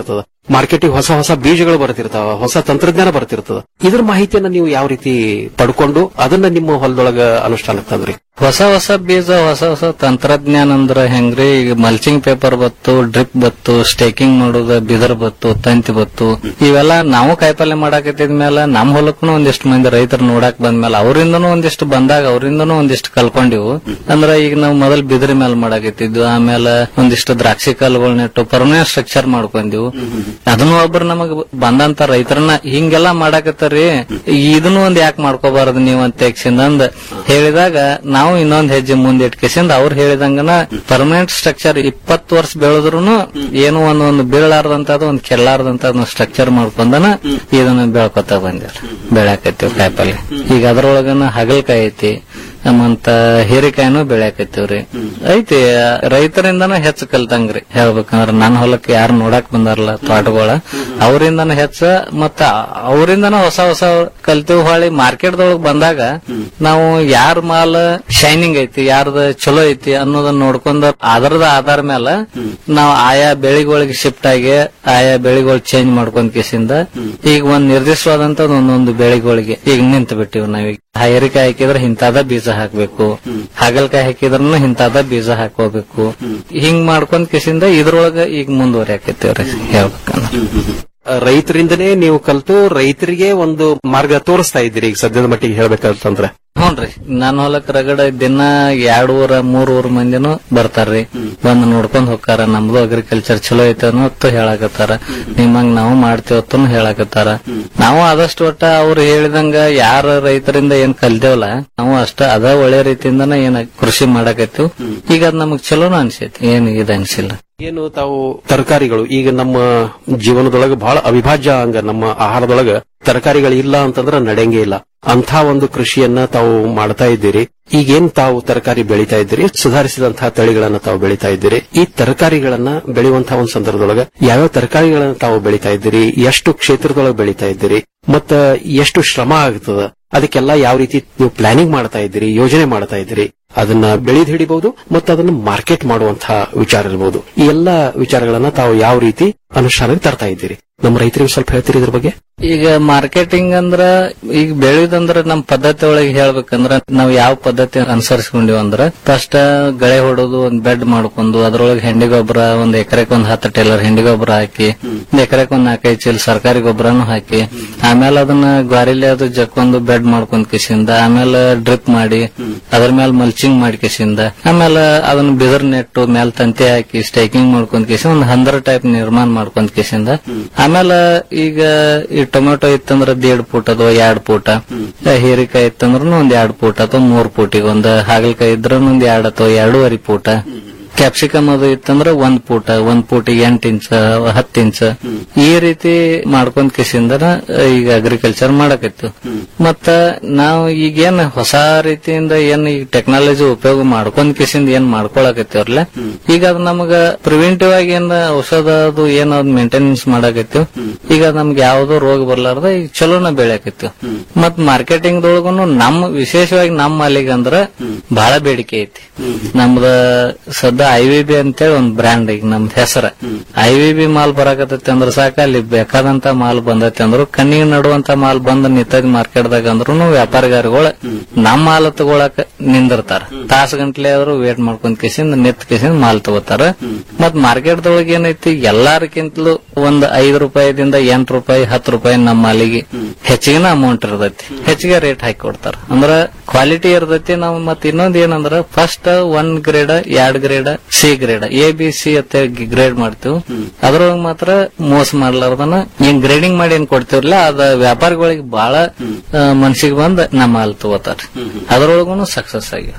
ಮಾರ್ಕೆಟಿಗೆ ಹೊಸ ಹೊಸ ಬೀಜಗಳು ಬರ್ತಿರ್ತಾವ ಹೊಸ ತಂತ್ರಜ್ಞಾನ ಬರ್ತಿರ್ತದ ಇದ್ರ ಮಾಹಿತಿಯನ್ನ ನೀವು ಯಾವ ರೀತಿ ಪಡ್ಕೊಂಡು ಅದನ್ನ ನಿಮ್ಮ ಹೊಲದೊಳಗ ಅನುಷ್ಠಾನಕ್ಕೆ ತಂದ್ರಿ ಹೊಸ ಹೊಸ ಬೀಜ ಹೊಸ ಹೊಸ ತಂತ್ರಜ್ಞಾನ ಅಂದ್ರ ಹೆಂಗ್ರಿ ಈಗ ಮಲ್ಚಿಂಗ್ ಪೇಪರ್ ಬತ್ತು ಡ್ರಿಪ್ ಬತ್ತು ಸ್ಟೇಕಿಂಗ್ ಮಾಡೋದು ಬಿದರ್ ಬತ್ತು ತಂತಿ ಬತ್ತು ಇವೆಲ್ಲ ನಾವು ಕಾಯಿಪಲ್ಯ ಮಾಡಾಕತ್ತಿದ ಮೇಲೆ ನಮ್ ಹೊಲಕ್ಕೂ ಒಂದಿಷ್ಟು ಮಂದಿ ರೈತರು ನೋಡಾಕ್ ಬಂದ್ಮೇಲೆ ಅವರಿಂದನೂ ಒಂದಿಷ್ಟು ಬಂದಾಗ ಅವರಿಂದನೂ ಒಂದಿಷ್ಟು ಕಲ್ಕೊಂಡಿವು ಅಂದ್ರ ಈಗ ನಾವು ಮೊದಲ್ ಬಿದಿರಿ ಮೇಲೆ ಮಾಡಾಕತ್ತಿದ್ವು ಆಮೇಲೆ ಒಂದಿಷ್ಟು ದ್ರಾಕ್ಷಿ ಕಲ್ಗಳು ನೆಟ್ಟು ಪರ್ಮನೆಂಟ್ ಸ್ಟ್ರಕ್ಚರ್ ಮಾಡ್ಕೊಂಡಿವು ಅದನ್ನು ಒಬ್ರು ನಮಗ್ ಬಂದಂತ ರೈತರನ್ನ ಹಿಂಗೆಲ್ಲ ಮಾಡಾಕತ್ತಾರಿ ಇದನ್ನು ಒಂದ್ ಯಾಕೆ ಮಾಡ್ಕೋಬಾರದು ನೀವು ಅಂತ ಯಕ್ಷಿಂದ ಅಂದ್ ಹೇಳಿದಾಗ ನಾವು ಇನ್ನೊಂದ್ ಹೆಜ್ಜೆ ಮುಂದೆ ಇಟ್ಕೇಸಿಂದ ಅವ್ರು ಹೇಳಿದಂಗನ ಪರ್ಮನೆಂಟ್ ಸ್ಟ್ರಕ್ಚರ್ ಇಪ್ಪತ್ತು ವರ್ಷ ಬೆಳೆದ್ರು ಏನು ಒಂದ್ ಒಂದು ಬೀಳಾರ್ದಂತದ್ದು ಒಂದ್ ಕೆಲ್ಲಾರ್ದಂತ ಸ್ಟ್ರಕ್ಚರ್ ಮಾಡ್ಕೊಂಡನ ಇದನ್ನ ಬೆಳ್ಕೊತ ಬಂದಿರ ಬೆಳ್ಯಾಕತ್ತೀವಿ ಕಾಯಿಪಲ್ಲೆ ಈಗ ಅದ್ರೊಳಗನ ಹಗಲ್ಕಾಯಿ ಐತಿ ಮತ್ತ ಹೀರೆಕಾಯಿನೂ ಬೆಳ್ಯಾಕತ್ತೀವ್ರಿ ಐತಿ ರೈತರಿಂದನ ಹೆಚ್ಚು ಕಲ್ತಂಗ್ರಿ ಹೇಳ್ಬೇಕಂದ್ರ ನನ್ನ ಹೊಲಕ್ಕೆ ಯಾರು ನೋಡಾಕ್ ಬಂದಾರಲ್ಲ ತೋಟಗಳ ಅವರಿಂದನ ಹೆಚ್ಚ ಮತ್ತ ಅವರಿಂದನ ಹೊಸ ಹೊಸ ಕಲ್ತೀವಿ ಹೊಳಿ ಮಾರ್ಕೆಟ್ದೊಳಗ್ ಬಂದಾಗ ನಾವು ಯಾರ ಮಾಲ್ ಶೈನಿಂಗ್ ಐತಿ ಯಾರ್ದ ಚಲೋ ಐತಿ ಅನ್ನೋದನ್ನ ನೋಡ್ಕೊಂಡ ಅದರದ ಆಧಾರ ಮೇಲೆ ನಾವು ಆಯಾ ಬೆಳಿಗಳಿಗೆ ಶಿಫ್ಟ್ ಆಗಿ ಆಯಾ ಬೆಳಿಗಳು ಚೇಂಜ್ ಮಾಡ್ಕೊಂಡ್ ಕೇಸಿಂದ ಈಗ ಒಂದ್ ನಿರ್ದಿಷ್ಟವಾದಂತ ಒಂದೊಂದು ಬೆಳಿಗಳಿಗೆ ಈಗ ನಿಂತು ಬಿಟ್ಟಿವಿ ನಾವೀಗ ಹೈರಿಕಾಯಿ ಹಾಕಿದ್ರೆ ಇಂತಾದ ಬೀಜ ಹಾಕ್ಬೇಕು ಹಾಗಲ್ಕಾಯಿ ಹಾಕಿದ್ರನು ಇಂತಾದ ಬೀಜ ಹಾಕೋಬೇಕು ಹಿಂಗ್ ಮಾಡ್ಕೊಂಡ್ ಕೇಸಿಂದ ಇದ್ರೊಳಗ ಈಗ ಮುಂದುವರಿಯಾಕೈತಿವ್ರಿ ಹೇಳ್ಬೇಕಂದ್ರ ರೈತರಿಂದನೇ ನೀವು ಕಲ್ತು ರೈತರಿಗೆ ಒಂದು ಮಾರ್ಗ ತೋರಿಸ್ತಾ ಇದ್ದೀರಿ ಈಗ ಸದ್ಯದ ಮಟ್ಟಿಗೆ ಹೇಳ್ಬೇಕಂತಂದ್ರೆ ಹ್ಞೂನ್ರಿ ನನ್ನ ಹೊಲಕ್ ರಗಡ ದಿನ ಎರಡ್ ಊರ ಮೂರ್ ಊರ್ ಮಂದಿನೂ ಬರ್ತಾರ್ರಿ ಬಂದ್ ನೋಡ್ಕೊಂಡ್ ಹೋಗ್ತಾರ ನಮ್ದು ಅಗ್ರಿಕಲ್ಚರ್ ಚಲೋ ಐತೆ ಅನ್ನೋತ್ತು ಹೇಳಾಕತ್ತಾರ ನಿಮ್ಮಂಗ್ ನಾವು ಮಾಡ್ತೇವತ್ತು ಹೇಳಾಕತ್ತಾರ ನಾವು ಆದಷ್ಟು ಒಟ್ಟ ಅವ್ರು ಹೇಳಿದಂಗ ಯಾರ ರೈತರಿಂದ ಏನ್ ಕಲ್ತೇವಲ್ಲ ನಾವು ಅಷ್ಟ ಅದ ಒಳ್ಳೆ ರೀತಿಯಿಂದನ ಏನ್ ಕೃಷಿ ಮಾಡಾಕತ್ತೀವಿ ಈಗ ಅದ್ ನಮಗ್ ಚಲೋನ ಅನ್ಸೈತಿ ಏನ್ ಇದು ಅನ್ಸಿಲ್ಲ ಏನು ತಾವು ತರಕಾರಿಗಳು ಈಗ ನಮ್ಮ ಜೀವನದೊಳಗೆ ಬಹಳ ಅವಿಭಾಜ್ಯ ಅಂಗ ನಮ್ಮ ಆಹಾರದೊಳಗ ತರಕಾರಿಗಳು ಇಲ್ಲ ಅಂತಂದ್ರೆ ನಡೆಯಂಗೇ ಇಲ್ಲ ಅಂತ ಒಂದು ಕೃಷಿಯನ್ನ ತಾವು ಮಾಡ್ತಾ ಇದ್ದೀರಿ ಈಗೇನ್ ತಾವು ತರಕಾರಿ ಬೆಳೀತಾ ಇದ್ದೀರಿ ಸುಧಾರಿಸಿದಂತಹ ತಳಿಗಳನ್ನ ತಾವು ಬೆಳೀತಾ ಇದ್ದೀರಿ ಈ ತರಕಾರಿಗಳನ್ನ ಬೆಳೆಯುವಂತಹ ಒಂದು ಸಂದರ್ಭದೊಳಗ ಯಾವ್ಯಾವ ತರಕಾರಿಗಳನ್ನ ತಾವು ಬೆಳೀತಾ ಇದ್ದೀರಿ ಎಷ್ಟು ಕ್ಷೇತ್ರದೊಳಗೆ ಬೆಳೀತಾ ಇದ್ದೀರಿ ಮತ್ತ ಎಷ್ಟು ಶ್ರಮ ಆಗ್ತದ ಅದಕ್ಕೆಲ್ಲ ಯಾವ ರೀತಿ ನೀವು ಪ್ಲಾನಿಂಗ್ ಮಾಡ್ತಾ ಇದ್ದೀರಿ ಯೋಜನೆ ಮಾಡ್ತಾ ಇದ್ದೀರಿ ಅದನ್ನ ಬೆಳೆದ್ ಹಿಡಿಬಹುದು ಮತ್ತು ಅದನ್ನ ಮಾರ್ಕೆಟ್ ಮಾಡುವಂತಹ ವಿಚಾರ ಇರಬಹುದು ಈ ಎಲ್ಲಾ ವಿಚಾರಗಳನ್ನ ತಾವು ಯಾವ ರೀತಿ ಅನುಷ್ಠಾನಕ್ಕೆ ತರ್ತಾ ಇದ್ದೀರಿ ನಮ್ಮ ರೈತರಿಗೆ ಸ್ವಲ್ಪ ಹೇಳ್ತೀರಿ ಇದ್ರ ಬಗ್ಗೆ ಈಗ ಮಾರ್ಕೆಟಿಂಗ್ ಅಂದ್ರ ಈಗ ಬೆಳೆಯುದಂದ್ರ ನಮ್ ಪದ್ಧತಿ ಒಳಗೆ ಹೇಳ್ಬೇಕಂದ್ರ ನಾವ್ ಯಾವ ಪದ್ಧತಿ ಅನುಸರಿಸ್ಕೊಂಡಿವ್ ಅಂದ್ರ ಫಸ್ಟ್ ಗಳೆ ಹೊಡೋದು ಒಂದ್ ಬೆಡ್ ಮಾಡ್ಕೊಂಡು ಅದ್ರೊಳಗೆ ಹೆಂಡಿ ಗೊಬ್ಬರ ಒಂದ್ ಎಕರೆಕ್ ಒಂದ್ ಹತ್ತು ಟೇಲರ್ ಹೆಂಡಿ ಗೊಬ್ಬರ ಹಾಕಿ ಒಂದ್ ಎಕರೆಕ್ ಒಂದ್ ನಾಲ್ಕೈದು ಚೀಲ ಸರ್ಕಾರಿ ಗೊಬ್ಬರನು ಹಾಕಿ ಆಮೇಲೆ ಅದನ್ನ ಗ್ವಾರಿಲಿ ಅದು ಜಕ್ಕೊಂದು ಬೆಡ್ ಮಾಡ್ಕೊಂಡ್ ಕಿಸಿಂದ ಆಮೇಲೆ ಡ್ರಿಪ್ ಮಾಡಿ ಅದ್ರ ಮೇಲೆ ಮಲ್ಚಿಂಗ್ ಮಾಡಿ ಕಿಸಿಂದ ಆಮೇಲೆ ಅದನ್ನ ಬಿದರ್ ನೆಟ್ಟು ಮೇಲ್ ತಂತಿ ಹಾಕಿ ಸ್ಟೇಕಿಂಗ್ ಮಾಡ್ಕೊಂಡ್ ಕಿಸಿ ಒಂದ್ ಹಂದರ ಟೈಪ್ ನಿರ್ಮಾಣ ಮಾಡ್ಕೊಂಡ್ ಕಿಸಿಂದ ಆಮೇಲೆ ಈಗ ಈ ಟೊಮೆಟೊ ಇತ್ತಂದ್ರ ದೇಡ್ ಫೂಟ್ ಅಥವಾ ಎರಡ್ ಫೂಟ ಹೀರಿಕಾಯಿ ಇತ್ತಂದ್ರ ಒಂದ್ ಎರಡ್ ಫೂಟ್ ಅಥವಾ ಮೂರ್ ಫೂಟಿಗೆ ಒಂದ್ ಹಾಗಲಕಾಯಿ ಇದ್ರ ಒಂದ್ ಎರಡ್ ಅಥವಾ ಎರಡೂವರೆ ಫೂಟ ಕ್ಯಾಪ್ಸಿಕಮ್ ಅದು ಇತ್ತಂದ್ರ ಒಂದ್ ಫೂಟ ಒಂದ್ ಫೂಟಿಗೆ ಎಂಟ್ ಇಂಚ್ ಹತ್ತು ಇಂಚ್ ಈ ರೀತಿ ಮಾಡ್ಕೊಂಡ್ ಕಿಸಿಂದನ ಈಗ ಅಗ್ರಿಕಲ್ಚರ್ ಮಾಡಕತ್ತು ಮತ್ತ ನಾವು ಈಗೇನ್ ಹೊಸ ರೀತಿಯಿಂದ ಏನ್ ಈಗ ಟೆಕ್ನಾಲಜಿ ಉಪಯೋಗ ಮಾಡ್ಕೊಂಡ್ ಕಿಸಿಂದ ಏನ್ ಮಾಡ್ಕೊಳಕತ್ತೀವ್ರಲ್ಲ ಈಗ ಅದ್ ನಮಗ ಪ್ರಿವೆಂಟಿವ್ ಆಗಿ ಏನ್ ಔಷಧ ಅದು ಏನ್ ಅದ್ ಮೇಂಟೆನೆನ್ಸ್ ಮಾಡಾಕತ್ತೀವ್ ಈಗ ನಮ್ಗೆ ಯಾವ್ದೋ ರೋಗ ಬರ್ಲಾರ್ದ ಈಗ ಚಲೋನ ಬೆಳೆಯಕತ್ತೀವ್ ಮತ್ ಮಾರ್ಕೆಟಿಂಗ್ ದೊಳಗುನು ನಮ್ ವಿಶೇಷವಾಗಿ ನಮ್ಮ ಮಾಲಿಗೆ ಅಂದ್ರ ಬಹಳ ಬೇಡಿಕೆ ಐತಿ ನಮ್ದ ಸದ್ದ ಐ ವಿ ಬಿ ಅಂತೇಳಿ ಒಂದ್ ಬ್ರ್ಯಾಂಡ್ ಈಗ ನಮ್ದು ಹೆಸರ ಐ ವಿ ಬಿ ಮಾಲ್ ಬರಾಕತ್ತೈತಿ ಅಂದ್ರ ಸಾಕ ಅಲ್ಲಿ ಬೇಕಾದಂತ ಮಾಲ್ ಬಂದೈತಿ ಅಂದ್ರು ಕಣ್ಣಿಗೆ ನಡುವಂತ ಮಾಲ್ ಬಂದ್ ನಿಂತೈತಿ ಮಾರ್ಕೆಟ್ದಾಗ ಅಂದ್ರೂ ವ್ಯಾಪಾರಿಗಾರಗಳು ನಮ್ಮ ಮಾಲ್ ತಗೊಳಕ ನಿಂದಿರ್ತಾರ ತಾಸು ಗಂಟ್ಲೆ ಆದ್ರೂ ವೇಟ್ ಮಾಡ್ಕೊಂಡ್ ಕಿಸಿಂದ ನಿತ್ ಕಿಸಿಂದ ಮಾಲ್ ತಗೋತಾರ ಮತ್ ಮಾರ್ಕೆಟ್ದೊಳಗೆ ಏನೈತಿ ಎಲ್ಲಾರಕ್ಕಿಂತಲೂ ಒಂದ್ ಐದು ರೂಪಾಯಿದಿಂದ ಎಂಟು ರೂಪಾಯಿ ಹತ್ತು ರೂಪಾಯಿ ನಮ್ಮ ಮಾಲಿಗೆ ಹೆಚ್ಚಿಗಿನ ಅಮೌಂಟ್ ಇರ್ತೈತಿ ಹೆಚ್ಚಿಗೆ ರೇಟ್ ಹಾಕಿ ಕೊಡ್ತಾರ ಅಂದ್ರ ಕ್ವಾಲಿಟಿ ಇರ್ತೈತಿ ನಾವು ಮತ್ ಇನ್ನೊಂದ್ ಏನಂದ್ರ ಫಸ್ಟ್ ಒನ್ ಗ್ರೇಡ್ ಎರಡ್ grade C grade A B C ಅಂತ ಗ್ರೇಡ್ ಮಾಡ್ತೀವಿ ಅದ್ರೊಳಗೆ ಮಾತ್ರ ಮೋಸ ಮಾಡ್ಲಾರ್ದನ ಏನ್ ಗ್ರೇಡಿಂಗ್ ಮಾಡಿ ಏನ್ ಕೊಡ್ತೀವಲ್ಲ ಅದ ವ್ಯಾಪಾರಿಗಳಿಗೆ ಬಹಳ ಮನ್ಸಿಗೆ ಬಂದ್ ನಮ್ಮ ಮಾಲ್ ತಗೋತಾರ ಅದ್ರೊಳಗೂ ಸಕ್ಸಸ್ ಆಗಿ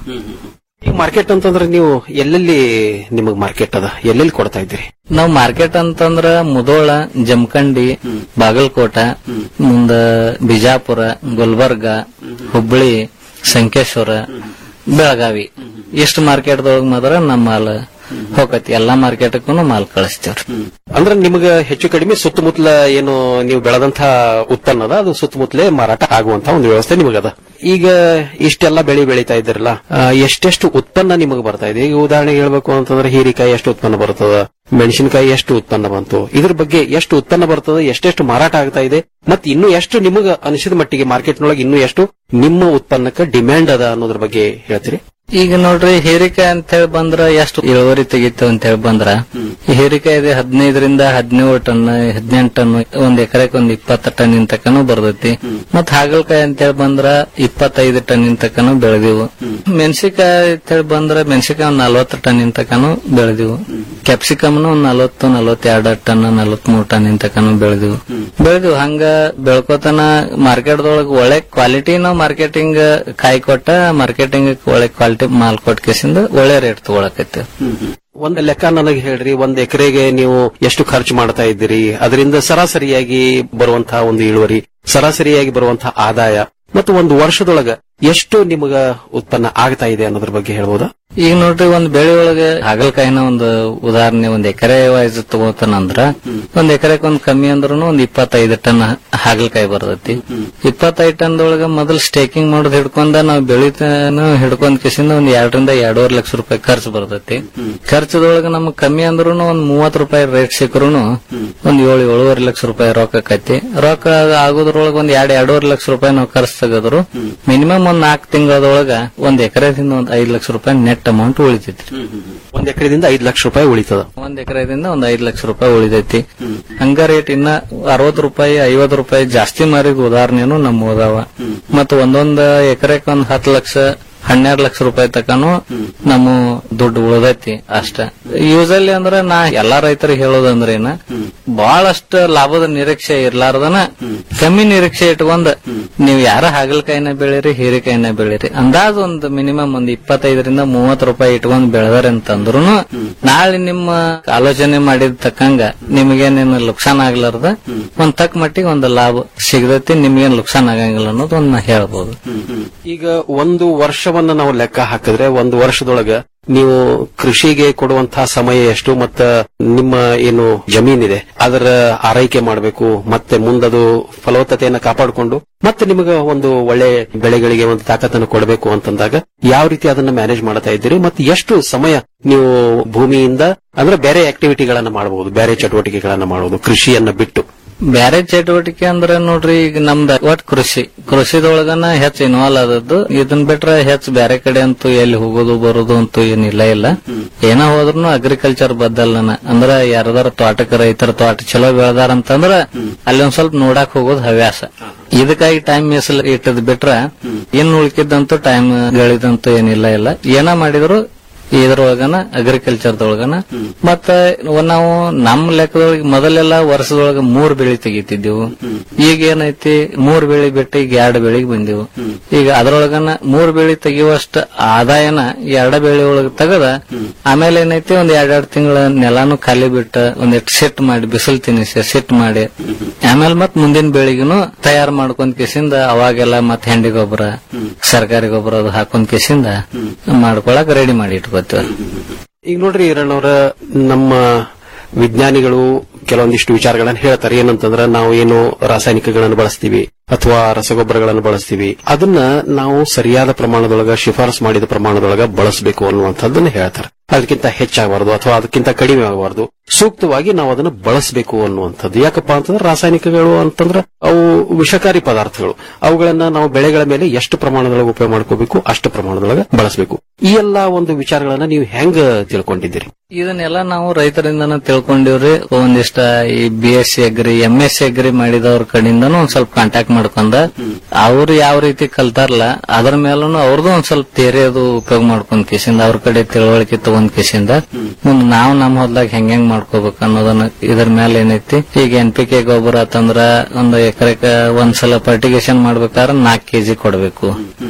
ಈಗ ಮಾರ್ಕೆಟ್ ಅಂತಂದ್ರೆ ನೀವು ಎಲ್ಲೆಲ್ಲಿ ನಿಮಗ್ ಮಾರ್ಕೆಟ್ ಅದ ಎಲ್ಲೆಲ್ಲಿ ಕೊಡ್ತಾ ಇದ್ದೀರಿ ನಾವ್ ಮಾರ್ಕೆಟ್ ಅಂತಂದ್ರ ಮುದೋಳ ಜಮಖಂಡಿ ಬಾಗಲಕೋಟ ಮುಂದ ಬಿಜಾಪುರ ಗುಲ್ಬರ್ಗ ಹುಬ್ಬಳ್ಳಿ ಸಂಕೇಶ್ವರ ಬೆಳಗಾವಿ ಇಷ್ಟು ಮಾರ್ಕೆಟ್ದೊಳಗ ಮಾತ್ರ ನಮ್ಮ ಮಾಲ್ ಹೋಗತಿ ಎಲ್ಲಾ ಮಾರ್ಕೆಟ್ಗೂ ಮಾಲ್ ಕಳಿಸ್ತೇವ್ರಿ ಅಂದ್ರೆ ನಿಮಗ ಹೆಚ್ಚು ಕಡಿಮೆ ಸುತ್ತಮುತ್ತಲ ಏನು ನೀವು ಬೆಳೆದಂತ ಉತ್ಪನ್ನ ಅದ ಅದು ಸುತ್ತಮುತ್ತಲೇ ಮಾರಾಟ ಆಗುವಂತ ಒಂದು ವ್ಯವಸ್ಥೆ ನಿಮಗದ ಈಗ ಇಷ್ಟೆಲ್ಲ ಬೆಳೆ ಬೆಳೀತಾ ಇದ್ದೀರಲ್ಲ ಆ, ಎಷ್ಟೆಷ್ಟು ಉತ್ಪನ್ನ ನಿಮಗೆ ಬರ್ತಾ ಇದೆ ಈಗ ಉದಾಹರಣೆಗೆ ಹೇಳ್ಬೇಕು ಅಂತಂದ್ರೆ ಹೀರಿಕಾಯಿ ಎಷ್ಟು ಉತ್ಪನ್ನ ಬರ್ತದ ಮೆಣಸಿನಕಾಯಿ ಎಷ್ಟು ಉತ್ಪನ್ನ ಬಂತು ಇದ್ರ ಬಗ್ಗೆ ಎಷ್ಟು ಉತ್ಪನ್ನ ಬರ್ತದೆ ಎಷ್ಟೆಷ್ಟು ಮಾರಾಟ ಆಗ್ತಾ ಇದೆ ಮತ್ತೆ ಇನ್ನು ಎಷ್ಟು ನಿಮಗ ಅನಿಸಿದ ಮಟ್ಟಿಗೆ ಮಾರ್ಕೆಟ್ನೊಳಗೆ ಇನ್ನು ಎಷ್ಟು ನಿಮ್ಮ ಉತ್ಪನ್ನಕ್ಕೆ ಡಿಮ್ಯಾಂಡ್ ಅದ ಅನ್ನೋದ್ರ ಬಗ್ಗೆ ಹೇಳ್ತೀರಿ ಈಗ ನೋಡ್ರಿ ಹೀರಿಕಾಯಿ ಅಂತ ಹೇಳಿ ಬಂದ್ರ ಎಷ್ಟು ಇಳುವರಿ ತೆಗಿತು ಅಂತ ಹೇಳಿ ಬಂದ್ರ ಈ ಹೀರಿಕಾಯಿ ಇದೆ ಹದಿನೈದರಿಂದ ಹದಿನೇಳು ಟನ್ ಹದಿನೆಂಟು ಟನ್ ಒಂದ್ ಎಕರೆಕ್ ಒಂದ್ ಇಪ್ಪತ್ತು ಟನ್ ತಕನು ಬರ್ತೈತಿ ಮತ್ ಹಾಗಲಕಾಯಿ ಅಂತ ಹೇಳಿ ಬಂದ್ರ ಇಪ್ಪತ್ತೈದು ಟನ್ ತಕನು ಬೆಳೆದಿವು ಮೆಣಸಿಕಾಯಿ ಅಂತ ಹೇಳಿ ಬಂದ್ರ ಮೆಣಸಿಕಾಯಿ ಒಂದ್ ನಲ್ವತ್ತು ಟನ್ ತಕನು ಬೆಳೆದಿವು ಕ್ಯಾಪ್ಸಿಕಮ್ನು ಒಂದ್ ನಲ್ವತ್ತು ನಲ್ವತ್ತೆರಡು ಟನ್ ನಲ್ವತ್ಮೂರು ಟನ್ ತಕನು ಬೆಳೆದಿವು ಬೆಳೆದಿವು ಹಂಗ ಬೆಳ್ಕೋತನ ಮಾರ್ಕೆಟ್ದೊಳಗ ಒಳ್ಳೆ ಕ್ವಾಲಿಟಿನ ಮಾರ್ಕೆಟಿಂಗ್ ಕಾಯಿ ಕೊಟ್ಟ ಮಾರ್ಕೆಟಿಂಗ್ ಒಳ್ಳೆ ಕ್ವಾಲಿಟಿ ಮಾಲ್ ಕೊಟ್ಟ ಕೇಸಿಂದ ಒಳ್ಳೆ ರೇಟ್ ತಗೊಳಕೈತಿ ಒಂದ್ ಲೆಕ್ಕ ನನಗೆ ಹೇಳ್ರಿ ಒಂದ್ ಎಕರೆಗೆ ನೀವು ಎಷ್ಟು ಖರ್ಚು ಮಾಡ್ತಾ ಇದ್ದೀರಿ ಅದರಿಂದ ಸರಾಸರಿಯಾಗಿ ಬರುವಂತಹ ಒಂದು ಇಳುವರಿ ಸರಾಸರಿಯಾಗಿ ಬರುವಂತಹ ಆದಾಯ ಮತ್ತು ಒಂದು ವರ್ಷದೊಳಗ ಎಷ್ಟು ನಿಮಗ ಉತ್ಪನ್ನ ಆಗ್ತಾ ಇದೆ ಅನ್ನೋದ್ರ ಬಗ್ಗೆ ಹೇಳ್ಬೋದಾ ಈಗ ನೋಡ್ರಿ ಒಂದ್ ಬೆಳೆ ಒಳಗೆ ಹಾಗಲಕಾಯಿನ ಒಂದು ಉದಾಹರಣೆ ಒಂದ್ ಎಕರೆ ವೈಸ್ ತಗೋತಾನಂದ್ರ ಒಂದ್ ಎಕರೆಕ್ ಒಂದ್ ಕಮ್ಮಿ ಅಂದ್ರೂ ಒಂದ್ ಇಪ್ಪತ್ತೈದು ಟನ್ ಹಾಗಲಕಾಯಿ ಬರ್ತೈತಿ ಇಪ್ಪತ್ತೈದು ಟನ್ ಒಳಗ ಮೊದಲ್ ಸ್ಟೇಕಿಂಗ್ ಮಾಡೋದ್ ಹಿಡ್ಕೊಂಡ ನಾವು ಬೆಳಿತಾನು ಹಿಡ್ಕೊಂಡ್ ಕಿಸಿಂದ ಒಂದ್ ಎರಡರಿಂದ ಎರಡೂವರೆ ಲಕ್ಷ ರೂಪಾಯಿ ಖರ್ಚು ಬರ್ತೈತಿ ಖರ್ಚದೊಳಗ ನಮ್ಗ್ ಕಮ್ಮಿ ಅಂದ್ರೂ ಒಂದ್ ಮೂವತ್ ರೂಪಾಯಿ ರೇಟ್ ಸಿಕ್ಕರುನು ಒಂದ್ ಏಳು ಏಳುವರೆ ಲಕ್ಷ ರೂಪಾಯಿ ರೊಕ್ಕ ಆಕೈತಿ ರೊಕ್ಕ ಆಗೋದ್ರೊಳಗ ಒಂದ್ ಎರಡ್ ಎರಡೂವರೆ ಲಕ್ಷ ರೂಪಾಯಿ ನಾವು ಖರ್ಚು ತೆಗೆದ್ರು ಮಿನಿಮಮ್ ಒಂದ್ ನಾಲ್ಕು ತಿಂಗಳದೊಳಗ ಒಂದ್ ಎಕರೆದಿಂದ ಒಂದ್ ಐದ್ ಲಕ್ಷ ರೂಪಾಯಿ ನೆಟ್ ಅಮೌಂಟ್ ಉಳಿತೈತಿ ಒಂದ್ ಎಕರೆದಿಂದ ಐದ್ ಲಕ್ಷ ರೂಪಾಯಿ ಉಳಿತದ ಒಂದ್ ಎಕರೆದಿಂದ ಒಂದ್ ಐದ್ ಲಕ್ಷ ರೂಪಾಯಿ ಉಳಿದೈತಿ ಹಂಗ ರೇಟ್ ಇನ್ನ ಅರವತ್ ರೂಪಾಯಿ ಐವತ್ ರೂಪಾಯಿ ಜಾಸ್ತಿ ಮಾರಿದ ಉದಾಹರಣೆನು ನಮ್ಮ ಅದಾವ ಮತ್ತ ಒಂದೊಂದ್ ಎಕರೆಕ್ ಒಂದ್ ಹತ್ತು ಲಕ್ಷ ಹನ್ನೆರಡು ಲಕ್ಷ ರೂಪಾಯಿ ತಕನು ನಮ್ಮ ದುಡ್ಡು ಉಳಿದೈತಿ ಅಷ್ಟ ಯೂಸಲಿ ಅಂದ್ರ ನಾ ಎಲ್ಲಾ ರೈತರಿಗೆ ಹೇಳೋದಂದ್ರ ಏನ ಬಹಳಷ್ಟ ಲಾಭದ ನಿರೀಕ್ಷೆ ಇರ್ಲಾರ್ದನ ಕಮ್ಮಿ ನಿರೀಕ್ಷೆ ಇಟ್ಕೊಂಡ್ ನೀವ್ ಯಾರ ಹಾಗಲಕಾಯಿನ ಬೆಳೀರಿ ಹೀರೆಕಾಯಿನ ಬೆಳೀರಿ ಅಂದಾಜ್ ಒಂದ್ ಮಿನಿಮಮ್ ಒಂದ್ ಇಪ್ಪತ್ತೈದರಿಂದ ಮೂವತ್ ರೂಪಾಯಿ ಇಟ್ಕೊಂಡ್ ಬೆಳೆದಾರೆ ಅಂತಂದ್ರು ನಾಳೆ ನಿಮ್ಮ ಆಲೋಚನೆ ಮಾಡಿದ ತಕ್ಕಂಗ ನಿಮ್ಗೇನೇನು ಲುಕ್ಸಾನ್ ಆಗ್ಲಾರ್ದ ಒಂದ್ ತಕ್ಕ ಮಟ್ಟಿಗೆ ಒಂದು ಲಾಭ ಸಿಗದೈತಿ ನಿಮ್ಗೇನ್ ಲುಕ್ಸಾನ್ ಆಗಂಗಿಲ್ಲ ಅನ್ನೋದು ಒಂದ್ ನಾ ಹೇಳ್ಬೋದು ಈಗ ಒಂದು ವರ್ಷವನ್ನ ನಾವು ಲೆಕ್ಕ ಹಾಕಿದ್ರೆ ಒಂದು ವರ್ಷದೊಳಗ ನೀವು ಕೃಷಿಗೆ ಕೊಡುವಂತಹ ಸಮಯ ಎಷ್ಟು ಮತ್ತ ನಿಮ್ಮ ಏನು ಜಮೀನಿದೆ ಅದರ ಆರೈಕೆ ಮಾಡಬೇಕು ಮತ್ತೆ ಮುಂದದು ಫಲವತ್ತತೆಯನ್ನ ಕಾಪಾಡಿಕೊಂಡು ಮತ್ತೆ ನಿಮಗೆ ಒಂದು ಒಳ್ಳೆ ಬೆಳೆಗಳಿಗೆ ಒಂದು ತಾಕತ್ತನ್ನು ಕೊಡಬೇಕು ಅಂತಂದಾಗ ಯಾವ ರೀತಿ ಅದನ್ನ ಮ್ಯಾನೇಜ್ ಮಾಡ್ತಾ ಇದ್ದೀರಿ ಮತ್ತೆ ಎಷ್ಟು ಸಮಯ ನೀವು ಭೂಮಿಯಿಂದ ಅಂದ್ರೆ ಬೇರೆ ಆಕ್ಟಿವಿಟಿಗಳನ್ನ ಮಾಡಬಹುದು ಬೇರೆ ಚಟುವಟಿಕೆಗಳನ್ನ ಮಾಡಬಹುದು ಕೃಷಿಯನ್ನ ಬಿಟ್ಟು ಬ್ಯಾರೆ ಚಟುವಟಿಕೆ ಅಂದ್ರೆ ನೋಡ್ರಿ ಈಗ ನಮ್ದ ಒಟ್ ಕೃಷಿ ಕೃಷಿದೊಳಗನ ಹೆಚ್ಚು ಇನ್ವಾಲ್ವ್ ಆದದ್ದು ಇದನ್ ಬಿಟ್ರೆ ಹೆಚ್ಚು ಬ್ಯಾರೆ ಕಡೆ ಅಂತೂ ಎಲ್ಲಿ ಹೋಗೋದು ಬರೋದು ಅಂತೂ ಏನಿಲ್ಲ ಇಲ್ಲ ಏನ ಹೋದ್ರು ಅಗ್ರಿಕಲ್ಚರ್ ಬದ್ದಲ್ನ ಅಂದ್ರ ಯಾರದಾರ ತೋಟಕ್ಕೆ ರೈತರ ತೋಟ ಚಲೋ ಬೆಳೆದಾರ ಅಂತಂದ್ರ ಅಲ್ಲಿ ಒಂದ್ ಸ್ವಲ್ಪ ನೋಡಾಕ್ ಹೋಗೋದು ಹವ್ಯಾಸ ಇದಕ್ಕಾಗಿ ಟೈಮ್ ಮೀಸಲು ಇಟ್ಟದ್ ಬಿಟ್ರ ಇನ್ ಉಳ್ಕಿದ್ದಂತೂ ಟೈಮ್ ಗಳಿದಂತೂ ಏನಿಲ್ಲ ಇಲ್ಲ ಏನ ಮಾಡಿದ್ರು ಇದ್ರೊಳಗನ ಅಗ್ರಿಕಲ್ಚರ್ದೊಳಗನ ಮತ್ತ ನಾವು ನಮ್ಮ ಲೆಕ್ಕದೊಳಗೆ ಮೊದಲೆಲ್ಲ ವರ್ಷದೊಳಗ ಮೂರ್ ಬೆಳಿ ತೆಗಿತಿದ್ದೆವು ಈಗ ಏನೈತಿ ಮೂರ್ ಬೆಳಿ ಬಿಟ್ಟು ಈಗ ಎರಡು ಬೆಳಿಗ್ ಬಂದೆವು ಈಗ ಅದ್ರೊಳಗನ ಮೂರ್ ಬೆಳಿ ತೆಗಿಯುವಷ್ಟ ಆದಾಯನ ಎರಡ ಬೆಳಿ ಒಳಗ ತೆಗದ ಆಮೇಲೆ ಏನೈತಿ ಒಂದ್ ಎರಡೆರಡು ತಿಂಗಳ ನೆಲಾನು ಖಾಲಿ ಬಿಟ್ಟ ಒಂದಿಷ್ಟು ಸೆಟ್ ಮಾಡಿ ಬಿಸಿಲು ತಿನ್ನಿಸಿ ಸೆಟ್ ಮಾಡಿ ಆಮೇಲೆ ಮತ್ ಮುಂದಿನ ಬೆಳಿಗ್ನು ತಯಾರು ಮಾಡ್ಕೊಂಡ್ ಕೇಸಿಂದ ಅವಾಗೆಲ್ಲ ಮತ್ ಹೆಂಡಿ ಗೊಬ್ಬರ ಸರ್ಕಾರಿ ಗೊಬ್ಬರ ಅದು ಹಾಕೊಂಡ್ ಕೇಸಿಂದ ಮಾಡ್ಕೊಳಕ್ ರೆಡಿ ಮಾಡಿ ಇಟ್ಕೋತೀವಿ ಈಗ ನೋಡ್ರಿ ಈರಣ್ಣವ್ರ ನಮ್ಮ ವಿಜ್ಞಾನಿಗಳು ಕೆಲವೊಂದಿಷ್ಟು ವಿಚಾರಗಳನ್ನ ಹೇಳ್ತಾರೆ ಏನಂತಂದ್ರೆ ನಾವು ಏನು ರಾಸಾಯನಿಕಗಳನ್ನು ಬಳಸ್ತೀವಿ ಅಥವಾ ರಸಗೊಬ್ಬರಗಳನ್ನು ಬಳಸ್ತೀವಿ ಅದನ್ನ ನಾವು ಸರಿಯಾದ ಪ್ರಮಾಣದೊಳಗ ಶಿಫಾರಸು ಮಾಡಿದ ಪ್ರಮಾಣದೊಳಗ ಬಳಸಬೇಕು ಅನ್ನುವಂಥದ್ದನ್ನ ಹೇಳ್ತಾರೆ ಅದಕ್ಕಿಂತ ಹೆಚ್ಚಾಗಬಾರದು ಅಥವಾ ಅದಕ್ಕಿಂತ ಕಡಿಮೆ ಆಗಬಾರದು ಸೂಕ್ತವಾಗಿ ನಾವು ಅದನ್ನ ಬಳಸಬೇಕು ಅನ್ನುವಂಥದ್ದು ಯಾಕಪ್ಪ ಅಂತಂದ್ರೆ ರಾಸಾಯನಿಕಗಳು ಅಂತಂದ್ರೆ ಅವು ವಿಷಕಾರಿ ಪದಾರ್ಥಗಳು ಅವುಗಳನ್ನ ನಾವು ಬೆಳೆಗಳ ಮೇಲೆ ಎಷ್ಟು ಪ್ರಮಾಣದೊಳಗೆ ಉಪಯೋಗ ಮಾಡ್ಕೋಬೇಕು ಅಷ್ಟು ಪ್ರಮಾಣದೊಳಗೆ ಬಳಸಬೇಕು ಈ ಎಲ್ಲಾ ಒಂದು ವಿಚಾರಗಳನ್ನ ನೀವು ಹೆಂಗ ತಿಳ್ಕೊಂಡಿದ್ದೀರಿ ಇದನ್ನೆಲ್ಲ ನಾವು ರೈತರಿಂದನೂ ತಿಳ್ಕೊಂಡಿವ್ರಿ ಒಂದಿಷ್ಟ ಈ B S C agri M S C agri ಮಾಡಿದವ್ರ ಕಡೆಯಿಂದನೂ ಒಂದ್ ಸ್ವಲ್ಪ ಕಾಂಟ್ಯಾಕ್ಟ್ ಮಾಡ್ಕೊಂಡ ಅವ್ರು ಯಾವ ರೀತಿ ಕಲ್ತಾರಲ್ಲ ಅದ್ರ ಮೇಲೂ ಅವ್ರದ್ದು ಒಂದ್ ಸ್ವಲ್ಪ ತೇರೆ ಅದು ಉಪಯೋಗ ಮಾಡ್ಕೊಂಡ್ ಕೇಸಿಂದ ಅವ್ರ ಕಡೆ ತಿಳುವಳಿಕೆ ತಗೊಂಡ್ ಕೇಸಿಂದ ಮುಂದ್ ನಾವ್ ನಮ್ಮ ಹೊಲ್ದಾಗ ಹೆಂಗ್ ಹೆಂಗ್ ಮಾಡ್ಕೋಬೇಕು ಅನ್ನೋದನ್ನ ಇದ್ರ ಮೇಲೆ ಏನೈತಿ ಈಗ ಎನ್ ಪಿ ಕೆ ಗೊಬ್ಬರ ಆತಂದ್ರ ಒಂದು ಎಕರೆಕ ಒಂದ್ಸಲ ಫರ್ಟಿಗೇಷನ್ ಮಾಡ್ಬೇಕಾದ್ರೆ ನಾಲ್ಕು ಕೆಜಿ ಕೊಡ್ಬೇಕು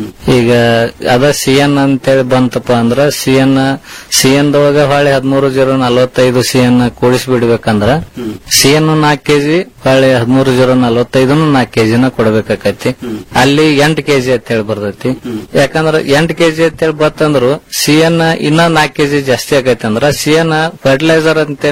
ಈಗ ಅದ ಸಿ ಎನ್ ಅಂತೇಳಿ ಬಂತಪ್ಪ ಅಂದ್ರ ಸಿ ಎನ್ ಸಿ ಎನ್ ದೊಳಗ ಹೊಳೆ ಹದಿಮೂರು ಜೀರೋ ನಲವತ್ತೈದು ಸಿ ಎನ್ ಕೂಡಿಸ್ಬಿಡ್ಬೇಕಂದ್ರ ಸಿ ಎನ್ ನಾಲ್ಕು ಕೆಜಿ ಹೊಳೆ ಹದಿಮೂರು ಜೀರೋ ನಲವತ್ತೈದನು ನಾಲ್ಕು ಕೆಜಿನ ಕೊಡ್ಬೇಕಾಕೈತಿ ಅಲ್ಲಿ ಎಂಟು ಕೆಜಿ ಅಂತ ಹೇಳಿ ಬರ್ತೈತಿ ಯಾಕಂದ್ರ ಎಂಟು ಕೆಜಿ ಅಂತ ಹೇಳಿ ಬತ್ತಂದ್ರು ಸಿ ಎನ್ ಇನ್ನ ನಾಲ್ಕು ಕೆಜಿ ಜಾಸ್ತಿ ಆಕೈತಿ ಅಂದ್ರ ಸಿ ಎನ್ ಫರ್ಟಿಲೈಸರ್ ಅಂತ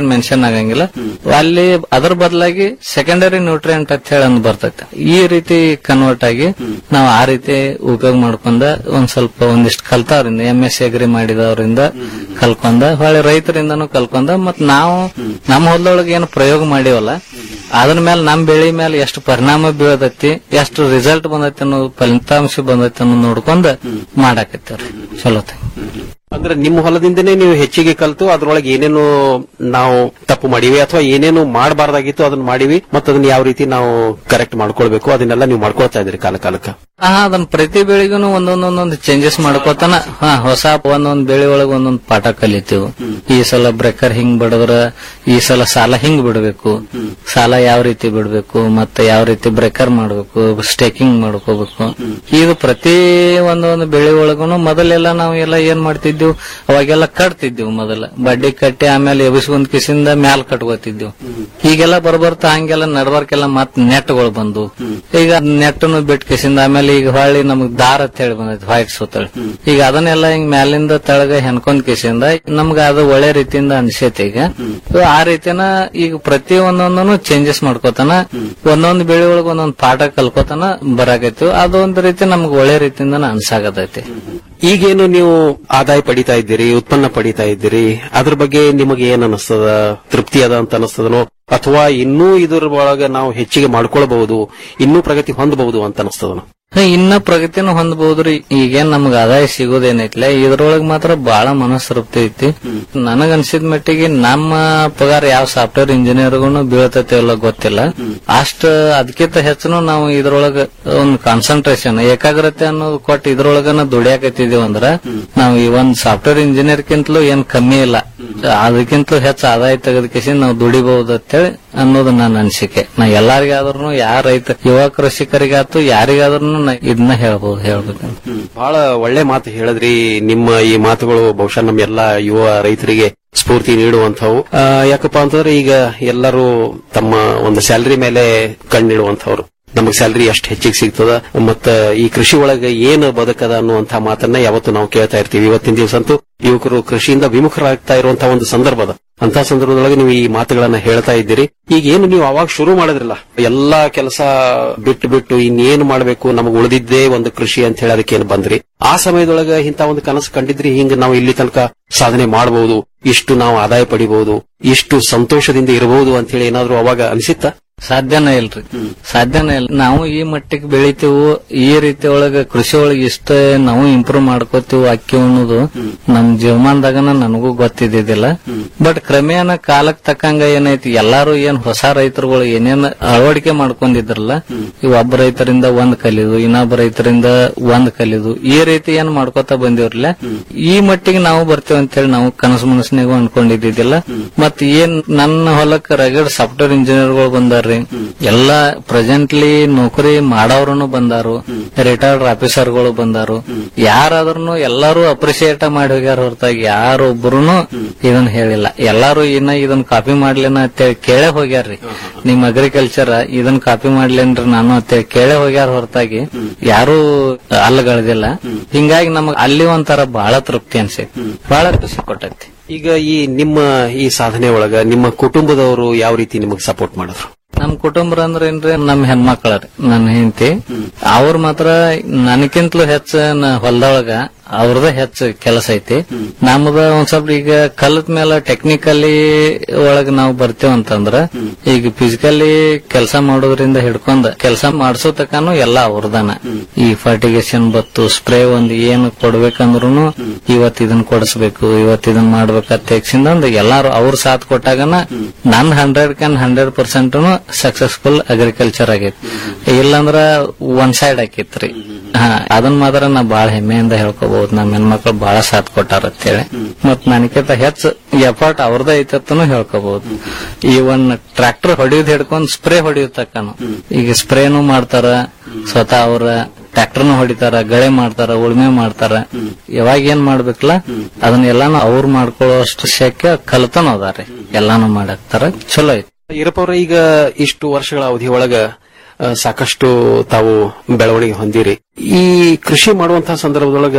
ಮೆನ್ಷನ್ ಆಗಂಗಿಲ್ಲ ಅಲ್ಲಿ ಅದ್ರ ಬದಲಾಗಿ ಸೆಕೆಂಡರಿ ನ್ಯೂಟ್ರಿಯೆಂಟ್ ಅಂತ ಹೇಳಿ ಒಂದು ಬರ್ತೈತೆ ಈ ರೀತಿ ಕನ್ವರ್ಟ್ ಆಗಿ ನಾವು ಆ ರೀತಿ ಉಪಯೋಗ ಮಾಡ್ಕೊಂಡ ಒಂದ್ ಸ್ವಲ್ಪ ಒಂದಿಷ್ಟು ಕಲ್ತಾವ್ರಿಂದ ಎಂ ಎಸ್ ಅಗ್ರಿ ಮಾಡಿದವರಿಂದ ಕಲ್ಕೊಂಡ ಹೊಳೆ ರೈತರಿಂದನೂ ಕಲ್ಕೊಂಡ ಮತ್ ನಾವು ನಮ್ಮ ಹೊಲದೊಳಗೆ ಏನು ಪ್ರಯೋಗ ಮಾಡಿವಲ್ಲ ಅದ್ರ ಮೇಲೆ ನಮ್ ಬೆಳಿ ಮೇಲೆ ಎಷ್ಟು ಪರಿಣಾಮ ಬೀಳತೈತಿ ಎಷ್ಟು ರಿಸಲ್ಟ್ ಬಂದೈತಿ ಅನ್ನೋ ಫಲಿತಾಂಶ ಬಂದೈತಿ ಅನ್ನೋ ನೋಡ್ಕೊಂಡ್ ಮಾಡಾಕತ್ತೇವ್ರಿ ಚಲೋ ಅಂದ್ರೆ ನಿಮ್ಮ ಹೊಲದಿಂದನೇ ನೀವು ಹೆಚ್ಚಿಗೆ ಕಲ್ತು ಅದ್ರೊಳಗೆ ಏನೇನು ನಾವು ತಪ್ಪು ಮಾಡಿವಿ ಅಥವಾ ಏನೇನು ಮಾಡಬಾರ್ದಾಗಿತ್ತು ಅದನ್ನ ಮಾಡಿವಿ ಮತ್ತೆ ಅದನ್ನ ಯಾವ ರೀತಿ ನಾವು ಕರೆಕ್ಟ್ ಮಾಡ್ಕೊಳ್ಬೇಕು ಅದನ್ನೆಲ್ಲ ನೀವು ಮಾಡ್ಕೊಳ್ತಾ ಇದ್ರಿ ಕಾಲ ಕಾಲಕ್ಕೆ ಹಾ ಅದನ್ನ ಪ್ರತಿ ಬೆಳಿಗೂ ಒಂದೊಂದ್ ಒಂದೊಂದು ಚೇಂಜಸ್ ಮಾಡ್ಕೋತಾನ ಹಾ ಹೊಸ ಒಂದೊಂದ್ ಬೆಳೆ ಒಳಗ ಒಂದೊಂದ್ ಪಾಠ ಕಲಿತೀವಿ ಈ ಸಲ ಬ್ರೇಕರ್ ಹಿಂಗ್ ಬಿಡದ್ರ ಈ ಸಲ ಸಾಲ ಹಿಂಗ್ ಬಿಡಬೇಕು ಸಾಲ ಯಾವ ರೀತಿ ಬಿಡಬೇಕು ಮತ್ತೆ ಯಾವ ರೀತಿ ಬ್ರೇಕರ್ ಮಾಡಬೇಕು ಸ್ಟೇಕಿಂಗ್ ಮಾಡ್ಕೋಬೇಕು ಇದು ಪ್ರತಿ ಒಂದೊಂದು ಬೆಳೆ ಒಳಗೂ ಮೊದಲೆಲ್ಲ ನಾವು ಎಲ್ಲ ಏನ್ ಮಾಡ್ತಿದ್ವಿ ಅವಾಗೆಲ್ಲ ಕಟ್ತಿದ್ವಿ ಮೊದಲ ಬಡ್ಡಿ ಕಟ್ಟಿ ಆಮೇಲೆ ಎಬಿಸ್ಕೊಂಡ್ ಕಿಸಿಂದ ಮ್ಯಾಲ್ ಕಟ್ಕೋತಿದ್ವಿ ಈಗೆಲ್ಲ ಬರ್ಬರ್ತಾ ಹಂಗೆಲ್ಲ ನಡ್ಬಾರ್ಕೆಲ್ಲ ಮತ್ ನೆಟ್ಗಳು ಬಂದು ಈಗ ನೆಟ್ಟನು ಬಿಟ್ಟು ಕಿಸಿಂದ ಆಮೇಲೆ ಈಗ ಹೊಳ್ಳಿ ನಮಗ್ ದಾರ ಅಂತ ಹೇಳಿ ಬಂದೈತಿ ವೈಟ್ ಸುತ್ತಳಿ ಈಗ ಅದನ್ನೆಲ್ಲ ಹಿಂಗ್ ಮ್ಯಾಲಿಂದ ತೆಳಗ ಹೆಣ್ಕೊಂಡ್ ಕಿಸಿಂದ ನಮ್ಗ ಅದು ಒಳ್ಳೆ ರೀತಿಯಿಂದ ಅನ್ಸೈತಿ ಈಗ So, ಆ ರೀತಿನ ಈಗ ಪ್ರತಿ ಒಂದೊಂದನು ಚೇಂಜಸ್ ಮಾಡ್ಕೋತಾನ ಒಂದೊಂದ್ ಬೆಳೆ ಒಳಗ ಒಂದೊಂದ್ ಪಾಠ ಕಲ್ಕೋತಾನ ಬರಾಕೈತಿ ಅದೊಂದ್ ರೀತಿ ನಮ್ಗೆ ಒಳ್ಳೆ ರೀತಿಯಿಂದ ಅನ್ಸಾಕತೈತಿ ಈಗೇನು ನೀವು ಆದಾಯ ಪಡಿತಾ ಇದ್ದೀರಿ ಉತ್ಪನ್ನ ಪಡಿತಾ ಇದ್ದೀರಿ ಅದ್ರ ಬಗ್ಗೆ ನಿಮಗೆ ಏನ್ ಅನಿಸ್ತದ ತೃಪ್ತಿ ಅದ ಅಂತ ಅನಿಸ್ತದನೋ ಅಥವಾ ಇನ್ನೂ ಇದ್ರ ಒಳಗ ನಾವು ಹೆಚ್ಚಿಗೆ ಮಾಡ್ಕೊಳ್ಬಹುದು ಇನ್ನೂ ಪ್ರಗತಿ ಹೊಂದಬಹುದು ಅಂತ ಅನಿಸ್ತದನೋ ಹಾ, ಇನ್ನ ಪ್ರಗತಿನೂ ಹೊಂದಬಹುದ್ರಿ ಈಗೇನ್ ನಮ್ಗ ಆದಾಯ ಸಿಗೋದೇನೈತ್ಲೆ ಇದ್ರೊಳಗ್ ಮಾತ್ರ ಬಹಳ ಮನಸ್ತೃಪ್ತಿ ಐತಿ ನನಗ ಅನ್ಸಿದ ಮಟ್ಟಿಗೆ ನಮ್ಮ ಪಗಾರ ಯಾವ ಸಾಫ್ಟ್ವೇರ್ ಇಂಜಿನಿಯರ್ಗೂ ಬೀಳ್ತೈತೆ ಇಲ್ಲ ಗೊತ್ತಿಲ್ಲ ಅಷ್ಟ ಅದಕ್ಕಿಂತ ಹೆಚ್ಚು ನಾವು ಇದ್ರೊಳಗ ಒಂದು ಕಾನ್ಸಂಟ್ರೇಷನ್ ಏಕಾಗ್ರತೆ ಅನ್ನೋದು ಕೊಟ್ಟು ಇದ್ರೊಳಗನ ದುಡಿಯಾಕತ್ತಿದೀವಿ ಅಂದ್ರ ನಾವು ಈ ಒಂದ್ ಸಾಫ್ಟ್ವೇರ್ ಇಂಜಿನಿಯರ್ಕಿಂತಲೂ ಏನ್ ಕಮ್ಮಿ ಇಲ್ಲ ಅದಕ್ಕಿಂತಲೂ ಹೆಚ್ಚು ಆದಾಯ ತೆಗೆದಕಿಸಿ ನಾವು ದುಡಿಬಹುದು ಅಂತೇಳಿ ಅನ್ನೋದು ನನ್ನ ಅನಿಸಿಕೆ ನಾ ಎಲ್ಲಾರಿಗಾದ್ರೂ ಯಾರ ರೈತ ಯುವ ಕೃಷಿಕರಿಗಾತು ಯಾರಿಗಾದ್ರೂ ನಾ ಇದನ್ನ ಹೇಳ್ಬೋದು ಹೇಳ್ಬೇಕಂತ ಬಹಳ ಒಳ್ಳೆ ಮಾತು ಹೇಳಿದ್ರಿ ನಿಮ್ಮ ಈ ಮಾತುಗಳು ಬಹುಶಃ ನಮ್ಮ ಎಲ್ಲಾ ಯುವ ರೈತರಿಗೆ ಸ್ಫೂರ್ತಿ ನೀಡುವಂತವು ಆ, ಯಾಕಪ್ಪ ಅಂತಂದ್ರೆ ಈಗ ಎಲ್ಲರೂ ತಮ್ಮ ಒಂದು ಸ್ಯಾಲರಿ ಮೇಲೆ ಕಣ್ಣಿಡುವಂತವ್ರು ನಮಗೆ ಸ್ಯಾಲರಿ ಎಷ್ಟು ಹೆಚ್ಚಿಗೆ ಸಿಗ್ತದ ಮತ್ತ ಈ ಕೃಷಿ ಒಳಗೆ ಏನು ಬದುಕದ ಅನ್ನುವಂತಹ ಮಾತನ್ನ ಯಾವತ್ತು ನಾವು ಕೇಳ್ತಾ ಇರ್ತೀವಿ ಇವತ್ತಿನ ದಿವಸ ಅಂತೂ ಯುವಕರು ಕೃಷಿಯಿಂದ ವಿಮುಖರಾಗ್ತಾ ಇರುವಂತಹ ಒಂದು ಸಂದರ್ಭದ ಅಂತ ಸಂದರ್ಭದೊಳಗೆ ನೀವು ಈ ಮಾತುಗಳನ್ನ ಹೇಳ್ತಾ ಇದ್ದೀರಿ ಈಗ ಏನು ನೀವು ಅವಾಗ ಶುರು ಮಾಡಿದ್ರಲ್ಲ ಎಲ್ಲಾ ಕೆಲಸ ಬಿಟ್ಟು ಬಿಟ್ಟು ಇನ್ನೇನು ಮಾಡಬೇಕು ನಮಗೆ ಉಳಿದಿದ್ದೇ ಒಂದು ಕೃಷಿ ಅಂತ ಹೇಳಿ ಅದಕ್ಕೆ ಏನು ಬಂದ್ರಿ ಆ ಸಮಯದೊಳಗೆ ಇಂತ ಒಂದು ಕನಸು ಕಂಡಿದ್ರಿ ಹಿಂಗ ನಾವು ಇಲ್ಲಿ ತನಕ ಸಾಧನೆ ಮಾಡಬಹುದು ಇಷ್ಟು ನಾವು ಆದಾಯ ಪಡಿಬಹುದು ಇಷ್ಟು ಸಂತೋಷದಿಂದ ಇರಬಹುದು ಅಂತ ಹೇಳಿ ಏನಾದ್ರು ಅವಾಗ ಅನಿಸಿತ್ತ ಸಾಧ್ಯನೇ ಇಲ್ರಿ ಸಾಧ್ಯನೇ ಇಲ್ಲ ನಾವು ಈ ಮಟ್ಟಿಗೆ ಬೆಳಿತೀವು ಈ ರೀತಿ ಒಳಗ ಕೃಷಿ ಒಳಗೆ ಇಷ್ಟ ನಾವು ಇಂಪ್ರೂವ್ ಮಾಡ್ಕೋತೀವಿ ಅಕ್ಕಿ ಅನ್ನೋದು ನಮ್ ಜೀವಮಾನದಾಗನ ನನಗೂ ಗೊತ್ತಿದ್ದಿದ್ದಿಲ್ಲ ಬಟ್ ಕ್ರಮೇಣ ಕಾಲಕ್ ತಕ್ಕಂಗ ಏನೈತಿ ಎಲ್ಲಾರು ಏನ್ ಹೊಸ ರೈತರುಗಳು ಏನೇನ್ ಅಳವಡಿಕೆ ಮಾಡ್ಕೊಂಡಿದ್ರಲ್ಲ ಈ ಒಬ್ಬ ರೈತರಿಂದ ಒಂದ್ ಕಲಿದು ಇನ್ನೊಬ್ಬ ರೈತರಿಂದ ಒಂದ್ ಕಲಿದು ಈ ರೀತಿ ಏನ್ ಮಾಡ್ಕೋತಾ ಬಂದಿವ್ರಲ್ಲ ಈ ಮಟ್ಟಿಗೆ ನಾವು ಬರ್ತೀವಿ ಅಂತ ಹೇಳಿ ನಾವು ಕನಸು ಮನಸ್ಸಿನಾಗೂ ಅನ್ಕೊಂಡಿದ್ದಿದ್ದಿಲ್ಲ ಮತ್ ಏನ್ ನನ್ನ ಹೊಲಕ್ ರಗಡ್ ಸಾಫ್ಟ್ವೇರ್ ಇಂಜಿನಿಯರ್ಗಳು ಬಂದಾರ್ರಿ ಎಲ್ಲಾ ಪ್ರೆಸೆಂಟ್ಲಿ ನೌಕರಿ ಮಾಡೋರು ಬಂದಾರು ರಿಟೈರ್ಡ್ ಆಫೀಸರ್ಗಳು ಬಂದಾರು ಯಾರಾದ್ರೂ ಎಲ್ಲಾರು ಅಪ್ರಿಶಿಯೇಟ್ ಮಾಡಿ ಹೋಗ್ಯಾರ ಹೊರತಾಗಿ ಯಾರೊಬ್ಬರು ಇದನ್ನ ಹೇಳಿಲ್ಲ ಎಲ್ಲಾರು ಇನ್ನ ಇದನ್ನ ಕಾಪಿ ಮಾಡ್ಲೇನ ಅಂತೇಳಿ ಕೇಳೇ ಹೋಗ್ಯಾರ್ರಿ ನಿಮ್ ಅಗ್ರಿಕಲ್ಚರ್ ಇದನ್ನ ಕಾಪಿ ಮಾಡ್ಲೇನ್ರಿ ನಾನು ಅಂತೇಳಿ ಕೇಳೇ ಹೋಗ್ಯಾರ ಹೊರತಾಗಿ ಯಾರು ಅಲ್ಲಗಳದಿಲ್ಲ ಹಿಂಗಾಗಿ ನಮಗ್ ಅಲ್ಲಿ ಒಂಥರ ಬಹಳ ತೃಪ್ತಿ ಅನ್ಸೈತಿ ಬಹಳ ಖುಷಿ ಕೊಟ್ಟೈತಿ ಈಗ ಈ ನಿಮ್ಮ ಈ ಸಾಧನೆ ಒಳಗ ನಿಮ್ಮ ಕುಟುಂಬದವರು ಯಾವ ರೀತಿ ನಿಮಗೆ ಸಪೋರ್ಟ್ ಮಾಡಿದ್ರು ನಮ್ ಕುಟುಂಬ ಅಂದ್ರೆ ಏನ್ರಿ ನಮ್ ಹೆಣ್ಮಕ್ಳ ರೀ ನನ್ನ ಹೆಂಡತಿ ಅವ್ರ ಮಾತ್ರ ನನಗಿಂತಲೂ ಹೆಚ್ಚ ಹೊಲದೊಳಗ ಅವ್ರದ ಹೆಚ್ಚು ಕೆಲಸ ಐತಿ ನಮ್ದ ಒಂದ್ ಸ್ವಲ್ಪ ಈಗ ಕಲತ್ ಮೇಲೆ ಟೆಕ್ನಿಕಲಿ ಒಳಗ ನಾವು ಬರ್ತೇವ್ ಅಂತಂದ್ರ ಈಗ ಫಿಸಿಕಲಿ ಕೆಲಸ ಮಾಡೋದ್ರಿಂದ ಹಿಡ್ಕೊಂಡ್ ಕೆಲಸ ಮಾಡ್ಸೋ ತಕಾನು ಎಲ್ಲ ಅವ್ರದಾನ ಈ ಫರ್ಟಿಗೇಷನ್ ಬತ್ತು ಸ್ಪ್ರೇ ಒಂದ್ ಏನು ಕೊಡ್ಬೇಕಂದ್ರು ಇವತ್ ಇದನ್ ಕೊಡಿಸ್ಬೇಕು ಇವತ್ ಇದನ್ ಮಾಡ್ಬೇಕಂತ ತೆಗ್ಸಿಂದ ಎಲ್ಲಾರು ಅವ್ರ ಸಾಥ್ ಕೊಟ್ಟಾಗನ ನನ್ hundred can hundred percent successful agriculture ಆಗೈತಿ ಇಲ್ಲಂದ್ರ ಒನ್ ಸೈಡ್ ಆಕಿತ್ರಿ ಹಾ ಅದನ್ನ ಮಾತ್ರ ನಾ ಬಾಳ ಹೆಮ್ಮೆಯಿಂದ ಹೇಳ್ಕೋಬಹುದು ನಮ್ಮ ಹೆಣ್ಮಕ್ಳು ಬಹಳ ಸಾಥ್ ಕೊಟ್ಟಾರ ಅಂತೇಳಿ ಮತ್ ನನಗಿಂತ ಹೆಚ್ಚು ಎಫರ್ಟ್ ಅವ್ರದೇ ಐತತ್ತನು ಹೇಳ್ಕೋಬಹುದು ಈ ಒಂದ್ ಟ್ರಾಕ್ಟರ್ ಹೊಡಿಯೋದ್ ಹಿಡ್ಕೊಂಡ್ ಸ್ಪ್ರೇ ಹೊಡಿಯೋದ್ ತಕ್ಕನು ಈಗ ಸ್ಪ್ರೇನು ಮಾಡ್ತಾರ ಸ್ವತಃ ಅವ್ರ ಟ್ರ್ಯಾಕ್ಟರ್ನು ಹೊಡಿತಾರ ಗಳೆ ಮಾಡ್ತಾರ ಉಳ್ಮೆ ಮಾಡ್ತಾರ ಯಾವಾಗ ಏನ್ ಮಾಡ್ಬೇಕಲ್ಲ ಅದನ್ನೆಲ್ಲಾನು ಅವ್ರು ಮಾಡ್ಕೊಳ್ಳೋ ಅಷ್ಟು ಶಕ್ಯ ಕಲ್ತನ ಅದಾರೆ ಎಲ್ಲಾನು ಮಾಡಾಕ್ತಾರ ಚಲೋ ಐತಿ ಈರಪ್ಪ ಈಗ ಇಷ್ಟು ವರ್ಷಗಳ ಅವಧಿ ಒಳಗ ಆ, ಸಾಕಷ್ಟು ತಾವು ಬೆಳವಣಿಗೆ ಹೊಂದಿರಿ ಈ ಕೃಷಿ ಮಾಡುವಂತಹ ಸಂದರ್ಭದೊಳಗ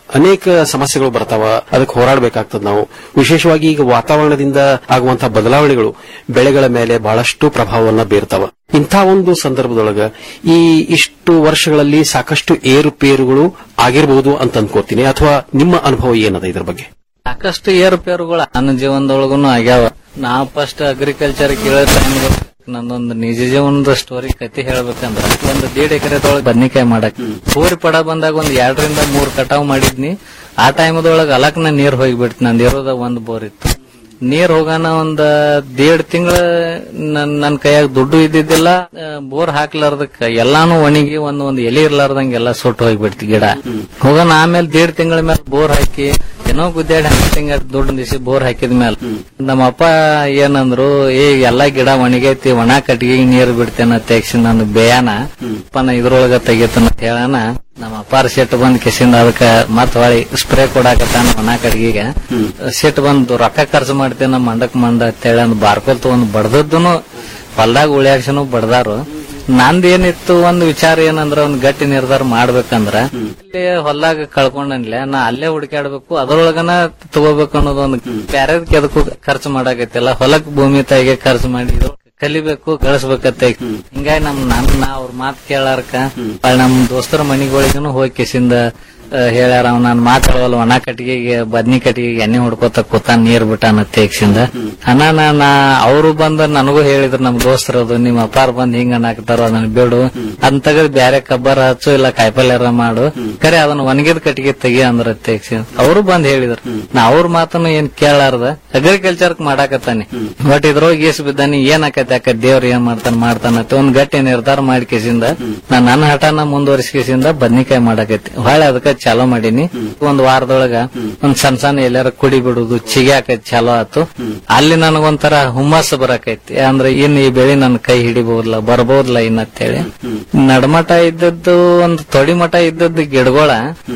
ಅನೇಕ ಸಮಸ್ಯೆಗಳು ಬರ್ತಾವ ಅದಕ್ಕೆ ಹೋರಾಡಬೇಕಾಗ್ತದೆ ನಾವು ವಿಶೇಷವಾಗಿ ಈಗ ವಾತಾವರಣದಿಂದ ಆಗುವಂತಹ ಬದಲಾವಣೆಗಳು ಬೆಳೆಗಳ ಮೇಲೆ ಬಹಳಷ್ಟು ಪ್ರಭಾವವನ್ನ ಬೀರ್ತಾವ ಇಂಥ ಒಂದು ಸಂದರ್ಭದೊಳಗ ಈ ಇಷ್ಟು ವರ್ಷಗಳಲ್ಲಿ ಸಾಕಷ್ಟು ಏರುಪೇರುಗಳು ಆಗಿರಬಹುದು ಅಂತ ಅನ್ಕೋತೀನಿ ಅಥವಾ ನಿಮ್ಮ ಅನುಭವ ಏನದ ಇದ್ರ ಬಗ್ಗೆ ಸಾಕಷ್ಟು ಏರುಪೇರುಗಳು ನನ್ನ ಜೀವನದೊಳಗುನು ಆಗ್ಯಾವ ನಾ ಫಸ್ಟ್ ಅಗ್ರಿಕಲ್ಚರ್ ಕೇಳೋ ಟೈಮ್ ನಂದೊಂದು ನಿಜ ಜೀವನದ ಸ್ಟೋರಿ ಕತಿ ಹೇಳ್ಬೇಕಂದ್ರ ಒಂದು ದೇಡ್ ಎಕರೆದೊಳಗೆ ಬದ್ನಿಕಾಯಿ ಮಾಡಕ್ ಊರಿ ಪಡ ಬಂದಾಗ ಒಂದ್ ಎರಡರಿಂದ ಮೂರ್ ಕಟಾವ್ ಮಾಡಿದ್ನಿ ಆ ಟೈಮದೊಳಗ ಅಲಕ್ನ ನೀರ್ ಹೋಗಿಬಿಡ್ತು ನಂದು ಇರೋದ ಒಂದ್ ಬೋರ್ ಇತ್ತು ನೀರ್ ಹೋಗಾನ ಒಂದ್ ದೇಡ್ ತಿಂಗಳ ನನ್ ನನ್ ಕೈಯಾಗ ದುಡ್ಡು ಇದ್ದಿದ್ದಿಲ್ಲ ಬೋರ್ ಹಾಕ್ಲಾರ್ದಕ್ಕ ಎಲ್ಲಾನು ಒಣಗಿ ಒಂದ್ ಒಂದ್ ಎಲೆ ಇರ್ಲಾರ್ದಂಗ ಎಲ್ಲಾ ಸುಟ್ಟು ಹೋಗ್ಬಿಡ್ತಿ ಗಿಡ ಹೋಗೋಣ ಆಮೇಲೆ ದೇಡ್ ತಿಂಗಳ ಮೇಲೆ ಬೋರ್ ಹಾಕಿ ಏನೋ ಗುದ್ದಾಡಿ ಹತ್ತು ತಿಂಗಳ ದುಡ್ಡು ದಿಸಿ ಬೋರ್ ಹಾಕಿದ ಮೇಲೆ ನಮ್ಮಪ್ಪ ಏನಂದ್ರು ಏ ಎಲ್ಲಾ ಗಿಡ ಒಣಗೈತಿ ಒಣ ಕಟ್ಟಿಗೆ ನೀರ್ ಬಿಡ್ತೇನ ತೆಗ್ಸಿ ನಾನು ಬೇಯಾನ ಅಪ್ಪನ ಇದ್ರೊಳಗ ತೆಗಿತನ ಹೇಳಣ ನಮ್ಮ ಅಪ್ಪಾರ ಸೆಟ್ ಬಂದ್ ಕಿಸಿಂದ ಅದಕ್ಕ ಮತ್ ಹೊಳಿ ಸ್ಪ್ರೇ ಕೊಡಾಕತ್ತಾನ ಒಣ ಕಟ್ಟಿಗೆಗೆ ಸೆಟ್ ಬಂದು ರೊಕ್ಕ ಖರ್ಚು ಮಾಡ್ತೇನೆ ನಮ್ಮ ಮಂಡಕ್ ಮಂಡ ಅಂತೇಳಿ ಅಂದ್ ಬಾರ್ಕೊಲ್ ತಗೊಂಡ್ ಬಡ್ದದ್ದನು ಹೊಲ್ದಾಗ ಉಳಿಯಾಕ್ಸನು ಬಡ್ದಾರು ನಂದ್ ಏನಿತ್ತು ಒಂದ್ ವಿಚಾರ ಏನಂದ್ರ ಒಂದ್ ಗಟ್ಟಿ ನಿರ್ಧಾರ ಮಾಡ್ಬೇಕಂದ್ರ ಇಲ್ಲಿ ಹೊಲ್ದಾಗ ಕಳ್ಕೊಂಡನ್ಲೆ ನಾ ಅಲ್ಲೇ ಹುಡುಕಾಡ್ಬೇಕು ಅದ್ರೊಳಗನ ತಗೋಬೇಕು ಅನ್ನೋದು ಒಂದು ಬ್ಯಾರೆದಕ್ಕೆ ಎದಕ್ಕೂ ಖರ್ಚು ಮಾಡಾಕತ್ತಿಲ್ಲ ಹೊಲಕ್ ಭೂಮಿ ತಾಯಿಗೆ ಖರ್ಚು ಮಾಡಿ ಇದ್ರೊಳಗ್ ಕಲಿಬೇಕು ಗಳಿಸ್ಬೇಕತ್ತ ಹಿಂಗಾಗಿ ನಮ್ ನನ್ ನಾ ಅವ್ರ ಮಾತ್ ಕೇಳಾರ್ಕ ಹೊಳ್ ನಮ್ ದೋಸ್ತರ ಮನಿಗಳಿಗೂ ಹೋಗಿ ಕಿಸಿಂದ ಹೇಳ್ಯಾರ ಅವ್ ನಾನ್ ಮಾತಾಡವಲ್ಲ ಒಣ ಕಟ್ಟಿಗೆಗೆ ಬದ್ನಿ ಕಟ್ಟಿಗೆಗೆ ಎಣ್ಣೆ ಹೊಡ್ಕೋತ ಕೂತ ನೀರ್ ಬಿಟ್ಟಾನ ತೇಗ್ಸಿಂದ ಅಣ್ಣ ನಾ ಅವರು ಬಂದ ನನಗೂ ಹೇಳಿದ್ರು ನಮ್ ದೋಸ್ತರದು ನಿಮ್ಮ ಅಪ್ಪಾರ್ ಬಂದ್ ಹಿಂಗ ಅನ್ನಕತ್ತಾರ ಅದನ್ನ ಬಿಡು ಅದನ್ನ ತೆಗೆದು ಬ್ಯಾರೆ ಕಬ್ಬರ ಹಚ್ಚು ಇಲ್ಲ ಕಾಯಿಪಲ್ಯಾರ ಮಾಡು ಕರೆ ಅದನ್ನ ಒಣಗಿದ ಕಟ್ಟಿಗೆ ತೆಗಿ ಅಂದ್ರ ತೇಗ್ಸಿ ಅವರು ಬಂದ್ ಹೇಳಿದ್ರು ನಾ ಅವ್ರ ಮಾತನ್ನು ಏನ್ ಕೇಳಾರ್ದ ಅಗ್ರಿಕಲ್ಚರ್ ಮಾಡಾಕತ್ತಾನೆ ಬಟ್ ಇದ್ರೊಳಗೆ ಏಸ್ ಬಿದ್ದಾನಿ ಏನ್ ಆಕತಿ ಯಾಕ ದೇವ್ರ ಏನ್ ಮಾಡ್ತಾನ ಮಾಡ್ತಾನ ಒಂದ್ ಗಟ್ಟಿ ನಿರ್ಧಾರ ಮಾಡಿ ಕೇಸಿಂದ ನಾ ನನ್ನ ಹಠನ ಮುಂದುವರಿಸಿಕೆಸಿಂದ ಬದ್ನಿಕಾಯಿ ಮಾಡಾಕೈತಿ ಹೊಳೆ ಅದಕ್ಕ ಚಾಲೋ ಮಾಡೀನಿ ಒಂದ್ ವಾರದೊಳಗ ಒಂದ್ ಸಣ್ಣ ಸಣ್ಣ ಎಲ್ಲಾರ ಕುಡಿ ಬಿಡುದು ಚಿಗಿ ಹಾಕೈತಿ ಚಾಲೋ ಆತು ಅಲ್ಲಿ ನನಗೊಂಥರ ಹುಮ್ಮಸ್ ಬರಾಕೈತಿ ಅಂದ್ರೆ ಇನ್ ಈ ಬೆಳಿ ನನ್ ಕೈ ಹಿಡಿಬಹುದ್ಲ ಬರ್ಬಹುದ್ಲ ಇನ್ನತ್ತೇಳಿ ನಡಮಠ ಇದ್ದದ್ದು ಒಂದ್ ತೊಡಿ ಮಠ ಇದ್ದದ್ದು ಗಿಡಗಳ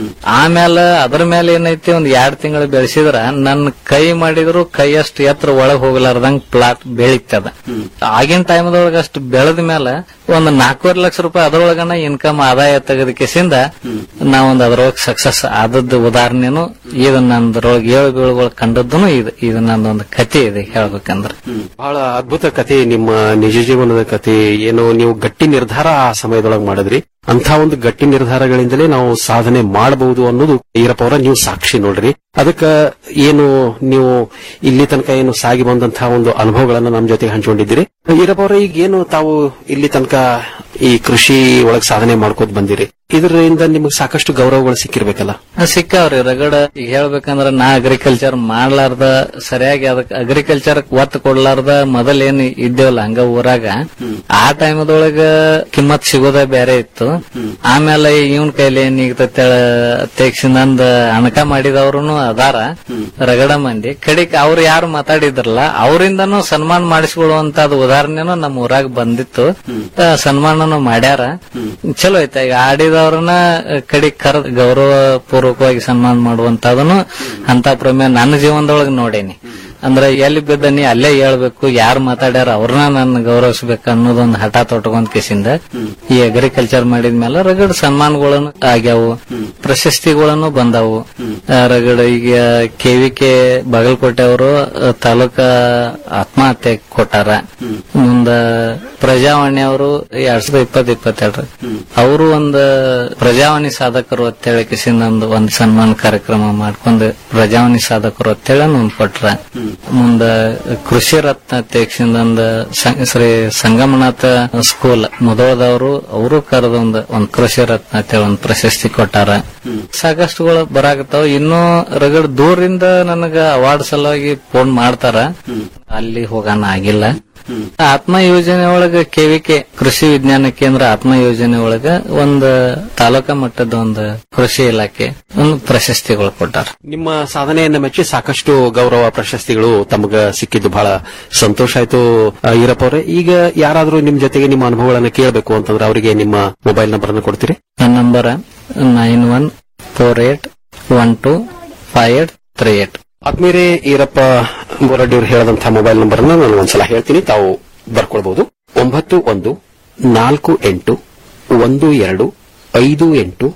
ಆಮೇಲೆ ಅದ್ರ ಮೇಲೆ ಏನೈತಿ ಒಂದ್ ಎರಡ್ ತಿಂಗಳು ಬೆಳೆಸಿದ್ರ ನನ್ ಕೈ ಮಾಡಿದ್ರು ಕೈ ಅಷ್ಟು ಎತ್ತರ ಒಳಗ್ ಹೋಗ್ಲಾರ್ದಂಗ್ ಪ್ಲಾಟ್ ಬೆಳಿತದ ಆಗಿನ ಟೈಮ್ದೊಳಗ ಅಷ್ಟು ಬೆಳೆದ ಮೇಲೆ ಒಂದ್ ನಾಲ್ಕೂವರೆ ಲಕ್ಷ ರೂಪಾಯಿ ಅದ್ರೊಳಗನ ಇನ್ಕಮ್ ಆದಾಯ ತೆಗೆದ ಕೆಸಿಂದ ನಾವೊಂದ್ ಅದ್ರೊಳಗೆ ಸಕ್ಸಸ್ ಆದದ್ದು ಉದಾಹರಣೆನು ಇದು ನಂದ್ರೊಳಗೆ ಏಳು ಬೀಳುಗಳು ಕಂಡದ್ದು ಇದು ಇದು ನಂದೊಂದು ಕತೆ ಇದೆ ಹೇಳ್ಬೇಕಂದ್ರ ಬಹಳ ಅದ್ಭುತ ಕಥೆ ನಿಮ್ಮ ನಿಜ ಜೀವನದ ಕಥೆ ಏನು ನೀವು ಗಟ್ಟಿ ನಿರ್ಧಾರ ಆ ಸಮಯದೊಳಗೆ ಮಾಡಿದ್ರಿ ಅಂತ ಒಂದು ಗಟ್ಟಿ ನಿರ್ಧಾರಗಳಿಂದಲೇ ನಾವು ಸಾಧನೆ ಮಾಡಬಹುದು ಅನ್ನೋದು ಈರಪ್ಪ ಅವರ ನೀವು ಸಾಕ್ಷಿ ನೋಡ್ರಿ ಅದಕ್ಕ ಏನು ನೀವು ಇಲ್ಲಿ ತನಕ ಏನು ಸಾಗಿ ಬಂದಂತಹ ಒಂದು ಅನುಭವಗಳನ್ನ ನಮ್ಮ ಜೊತೆಗೆ ಹಂಚಿಕೊಂಡಿದ್ದೀರಿ ಈರಪ್ಪ ಅವರ ಈಗ ಏನು ತಾವು ಇಲ್ಲಿ ತನಕ ಈ ಕೃಷಿ ಒಳಗ್ ಸಾಧನೆ ಮಾಡ್ಕೋತ ಬಂದಿರಿ ಇದರಿಂದ ನಿಮಗೆ ಸಾಕಷ್ಟು ಗೌರವಗಳು ಸಿಕ್ಕಿರ್ಬೇಕಲ್ಲ ಸಿಕ್ಕಾವ್ರಿ ರಗಡ ಈಗ ಹೇಳ್ಬೇಕಂದ್ರ ನಾ ಅಗ್ರಿಕಲ್ಚರ್ ಮಾಡ್ಲಾರ್ದ ಸರಿಯಾಗಿ ಅದಕ್ ಅಗ್ರಿಕಲ್ಚರ್ ಒತ್ತು ಕೊಡ್ಲಾರ್ದ ಮೊದಲ್ ಏನ್ ಇದ್ದೇವಲ್ಲ ಹಂಗ ಊರಾಗ ಆ ಟೈಮದೊಳಗ ಕಿಮ್ಮತ್ ಸಿಗೋದ ಬೇರೆ ಇತ್ತು ಆಮೇಲೆ ಇವನ್ ಕೈಲಿ ಏನ್ ಈಗ ತೆಗ್ಸಿಂದ ಅಣಕ ಮಾಡಿದವ್ರು ಅದಾರ ರಗಡ ಮಂದಿ ಕಡಿಕ್ ಅವ್ರು ಯಾರು ಮಾತಾಡಿದ್ರಲ್ಲ ಅವರಿಂದನೂ ಸನ್ಮಾನ ಮಾಡಿಸ್ಕೊಳ್ಳುವಂತದ್ ಉದಾಹರಣೆನೂ ನಮ್ಮ ಊರಾಗ ಬಂದಿತ್ತು ಆ, ಸನ್ಮಾನನು ಮಾಡ್ಯಾರ ಚಲೋ ಐತ ಈಗ ಆಡಿದವ್ರನ್ನ ಕಡಿಕ್ ಕರ್ ಗೌರವ ಪೂರ್ವಕವಾಗಿ ಸನ್ಮಾನ ಮಾಡುವಂತದನು ಅಂತ ಪ್ರಮೇಯ ನನ್ನ ಜೀವನದೊಳಗೆ ನೋಡೇನಿ ಅಂದ್ರೆ ಎಲ್ಲಿ ಬಿದ್ದನಿ ಅಲ್ಲೇ ಹೇಳ್ಬೇಕು ಯಾರು ಮಾತಾಡ್ಯಾರ ಅವ್ರನ್ನ ನನ್ನ ಗೌರವಿಸ್ಬೇಕು ಅನ್ನೋದೊಂದು ಹಠ ತೊಟ್ಕೊಂಡ್ ಕಿಸಿಂದ ಈ ಅಗ್ರಿಕಲ್ಚರ್ ಮಾಡಿದ್ಮೇಲೆ ರಗಡ್ ಸನ್ಮಾನಗಳನ್ನು ಆಗ್ಯಾವು ಪ್ರಶಸ್ತಿಗಳನ್ನು ಬಂದಾವು ಆ, ರಗಡ್ ಈಗ ಕೆವಿಕೆ ಬಾಗಲಕೋಟೆ ಅವರು ತಾಲೂಕ ಆತ್ಮಹತ್ಯೆ ಕೊಟ್ಟಾರ ಮುಂದ ಪ್ರಜಾವಾಣಿ ಅವರು ಎರಡ್ ಸಾವಿರದ ಇಪ್ಪತ್ ಇಪ್ಪತ್ತೆರಡು ಅವರು ಒಂದು ಪ್ರಜಾವಾಣಿ ಸಾಧಕರು ಅಂತೇಳಿ ಕಿಸಿಂದ ಒಂದು ಒಂದ್ ಸನ್ಮಾನ ಕಾರ್ಯಕ್ರಮ ಮಾಡ್ಕೊಂಡು ಪ್ರಜಾವಾಣಿ ಸಾಧಕರು ಅಂತೇಳಿ ಒಂದ್ ಕೊಟ್ರ ಮುಂದ ಕೃಷಿ ರತ್ನ ತೇಕ್ಷಿಂದ ಒಂದು ಸಂ- ಶ್ರೀ ಸಂಗಮನಾಥ ಸ್ಕೂಲ್ ಮುದೋದವರು ಅವರು ಕರೆದ ಒಂದು ಒಂದ್ ಕೃಷಿ ರತ್ನ ಅಂತೇಳಿ ಒಂದ್ ಪ್ರಶಸ್ತಿ ಕೊಟ್ಟಾರ ಸಾಕಷ್ಟುಗಳು ಬರಾಕತ್ತಾವ ಇನ್ನೂ ರಗಡ್ ದೂರಿಂದ ನನಗ ಅವಾರ್ಡ್ ಸಲುವಾಗಿ ಫೋನ್ ಮಾಡ್ತಾರ ಅಲ್ಲಿ ಹೋಗಾನ ಆಗಿಲ್ಲ ಆತ್ಮ ಯೋಜನೆ ಒಳಗ ಕೆವಿಕೆ ಕೃಷಿ ವಿಜ್ಞಾನ ಕೇಂದ್ರ ಆತ್ಮ ಯೋಜನೆ ಒಳಗ ಒಂದು ತಾಲೂಕಾ ಮಟ್ಟದ ಒಂದು ಕೃಷಿ ಇಲಾಖೆ ಒಂದು ಪ್ರಶಸ್ತಿಗಳು ಕೊಟ್ಟಾರ ನಿಮ್ಮ ಸಾಧನೆಯನ್ನ ಮೆಚ್ಚಿ ಸಾಕಷ್ಟು ಗೌರವ ಪ್ರಶಸ್ತಿಗಳು ತಮಗ ಸಿಕ್ಕಿದ್ದು ಬಹಳ ಸಂತೋಷ ಆಯ್ತು ಆ, ಈರಪ್ಪ ಅವರೇ ಈಗ ಯಾರಾದ್ರೂ ನಿಮ್ ಜೊತೆಗೆ ನಿಮ್ಮ ಅನುಭವಗಳನ್ನ ಕೇಳಬೇಕು ಅಂತಂದ್ರೆ ಅವರಿಗೆ ನಿಮ್ಮ ಮೊಬೈಲ್ ನಂಬರ್ ಅನ್ನು ಕೊಡ್ತೀರಿ ನನ್ನ number nine one four eight one two five eight three eight ಆದ್ಮೇಲೆ ಈರಪ್ಪ ಬೋರಡ್ಡಿ ಅವರು ಹೇಳದಂತಹ ಮೊಬೈಲ್ ನಂಬರ್ ಅನ್ನು ನಾನು ಒಂದ್ಸಲ ಹೇಳ್ತೀನಿ ತಾವು ಬರ್ಕೊಳ್ಬಹುದು ಒಂಬತ್ತು ಒಂದು ನಾಲ್ಕು ಎಂಟು ಒಂದು ಎರಡು ಐದು ಎಂಟು